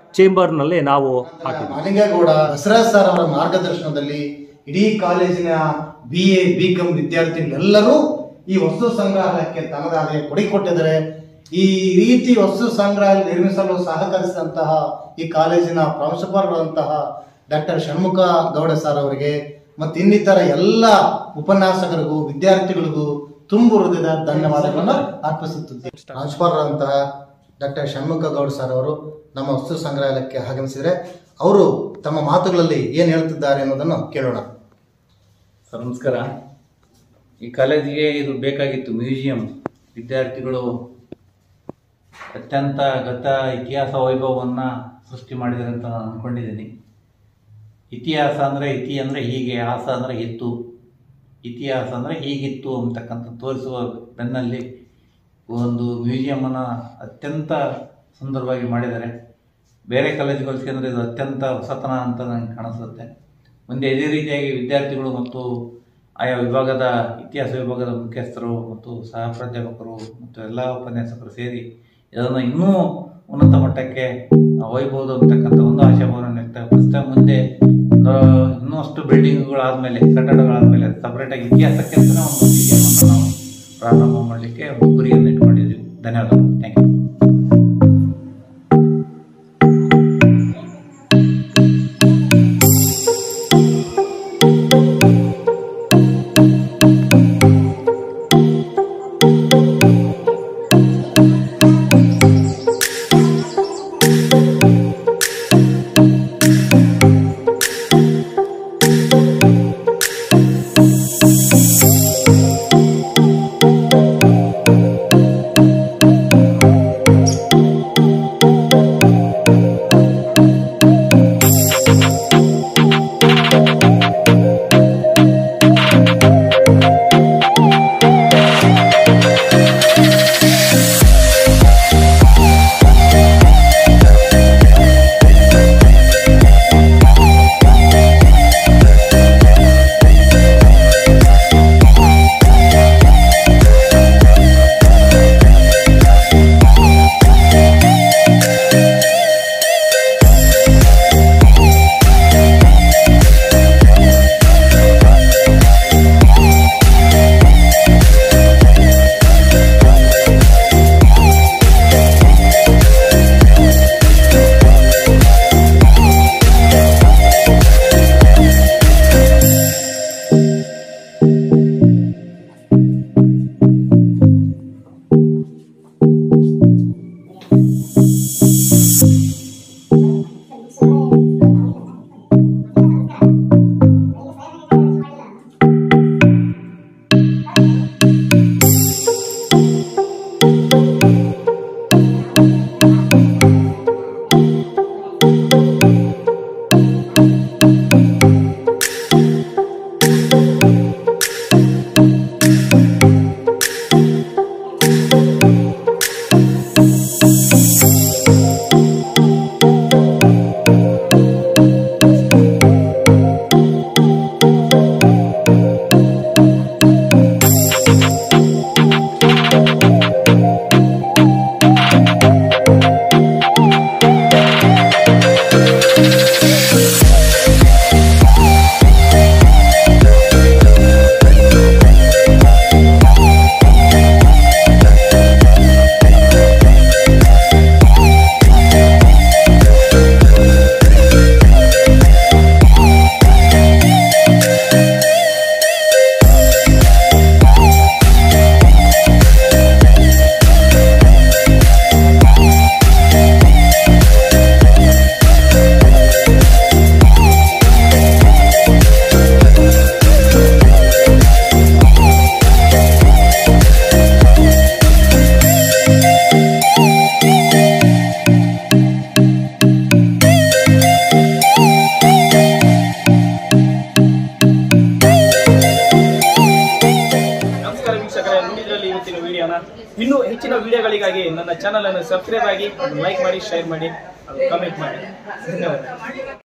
ಚೇಂಬರ್ನಲ್ಲಿ ನಾವು ಹಾಕಿದ್ವಿ ಮಾಲಿಂಗೇಗೌಡ ಬಸವರಾಜ್ ಸರ್ ಅವರ ಮಾರ್ಗದರ್ಶನದಲ್ಲಿ ಇಡೀ ಕಾಲೇಜಿನ ಬಿ ಎ ಬಿ ಕಾಮ್ ವಿದ್ಯಾರ್ಥಿಗಳೆಲ್ಲರೂ ಈ ವಸ್ತು ಸಂಗ್ರಹಾಲಯಕ್ಕೆ ತನ್ನದಾದ ಕೊಡುಗೆ ಕೊಟ್ಟಿದ್ದಾರೆ ಈ ರೀತಿ ವಸ್ತು ಸಂಗ್ರಹಾಲಯ ನಿರ್ಮಿಸಲು ಸಹಕರಿಸಿದಂತಹ ಈ ಕಾಲೇಜಿನ ಪ್ರಾಂಶುಪಾಲರಾದಂತಹ ಡಾಕ್ಟರ್ ಷಣ್ಮುಖ ಗೌಡ ಸರ್ ಅವರಿಗೆ ಮತ್ತು ಇನ್ನಿತರ ಎಲ್ಲ ಉಪನ್ಯಾಸಕರಿಗೂ ವಿದ್ಯಾರ್ಥಿಗಳಿಗೂ ತುಂಬು ಹೃದಯದ ಧನ್ಯವಾದಗಳನ್ನು ಅರ್ಪಿಸುತ್ತಿದ್ದೇನೆ ಪ್ರಾಂಶುಪಾಲರಾದಂತಹ ಡಾಕ್ಟರ್ ಷಣ್ಮುಖ ಗೌಡ ಸರ್ ಅವರು ನಮ್ಮ ವಸ್ತು ಸಂಗ್ರಹಾಲಯಕ್ಕೆ ಆಗಮಿಸಿದರೆ ಅವರು ತಮ್ಮ ಮಾತುಗಳಲ್ಲಿ ಏನು ಹೇಳ್ತಿದ್ದಾರೆ ಅನ್ನೋದನ್ನು ಕೇಳೋಣ ಸರ್ ನಮಸ್ಕಾರ ಈ ಕಾಲೇಜಿಗೆ ಇದು ಬೇಕಾಗಿತ್ತು ಮ್ಯೂಸಿಯಂ ವಿದ್ಯಾರ್ಥಿಗಳು ಅತ್ಯಂತ ಗತ ಇತಿಹಾಸ ವೈಭವವನ್ನು ಸೃಷ್ಟಿ ಮಾಡಿದ್ದಾರೆ ಅಂತ ನಾನು ಅಂದ್ಕೊಂಡಿದ್ದೀನಿ ಇತಿಹಾಸ ಅಂದರೆ ಇತಿ ಅಂದರೆ ಹೀಗೆ ಹಾಸ ಅಂದರೆ ಇತ್ತು ಇತಿಹಾಸ ಅಂದರೆ ಹೀಗಿತ್ತು ಅಂತಕ್ಕಂಥ ತೋರಿಸುವ ಬೆನ್ನಲ್ಲಿ ಒಂದು ಮ್ಯೂಸಿಯಮನ್ನು ಅತ್ಯಂತ ಸುಂದರವಾಗಿ ಮಾಡಿದ್ದಾರೆ ಬೇರೆ ಕಾಲೇಜುಗಳು ಸೇರಿದ್ರೆ ಇದು ಅತ್ಯಂತ ಹೊಸತನ ಅಂತ ನನಗೆ ಕಾಣಿಸುತ್ತೆ ಮುಂದೆ ಇದೇ ರೀತಿಯಾಗಿ ವಿದ್ಯಾರ್ಥಿಗಳು ಮತ್ತು ಆಯಾ ವಿಭಾಗದ ಇತಿಹಾಸ ವಿಭಾಗದ ಮುಖ್ಯಸ್ಥರು ಮತ್ತು ಸಹ ಪ್ರಾಧ್ಯಾಪಕರು ಮತ್ತು ಎಲ್ಲ ಉಪನ್ಯಾಸಕರು ಸೇರಿ ಇದನ್ನು ಇನ್ನೂ ಉನ್ನತ ಮಟ್ಟಕ್ಕೆ ಒಯ್ಬೋದು ಅಂತಕ್ಕಂಥ ಒಂದು ಆಶಾಭಾವನೆ ವ್ಯಕ್ತಪಡಿಸ್ತಾ ಮುಂದೆ ಆ, ಇನ್ನೂ ಅಷ್ಟು ಬಿಲ್ಡಿಂಗ್ಗಳಾದಮೇಲೆ ಕಟ್ಟಡಗಳಾದಮೇಲೆ ಸಪ್ರೇಟಾಗಿ ಇತಿಹಾಸಕ್ಕೆ ಅಂತಲೇ ಒಂದು ಮ್ಯೂಸಿಯಮನ್ನು ನಾವು ಪ್ರಾರಂಭ ಮಾಡಲಿಕ್ಕೆ ಒಂದು ಗುರಿಯನ್ನು ಇಟ್ಕೊಂಡಿದ್ದೀವಿ ಧನ್ಯವಾದಗಳು ಥ್ಯಾಂಕ್ ಯು ನಮಸ್ಕಾರ ವೀಕ್ಷಕರೇ ನೋಡಿದ್ರಲ್ಲಿ ಇವತ್ತಿನ ವಿಡಿಯೋನ ಇನ್ನೂ ಹೆಚ್ಚಿನ ವಿಡಿಯೋಗಳಿಗಾಗಿ ನನ್ನ ಚಾನಲ್ ಅನ್ನು ಸಬ್ಸ್ಕ್ರೈಬ್ ಆಗಿ ಲೈಕ್ ಮಾಡಿ ಶೇರ್ ಮಾಡಿ ಕಮೆಂಟ್ ಮಾಡಿ ಧನ್ಯವಾದ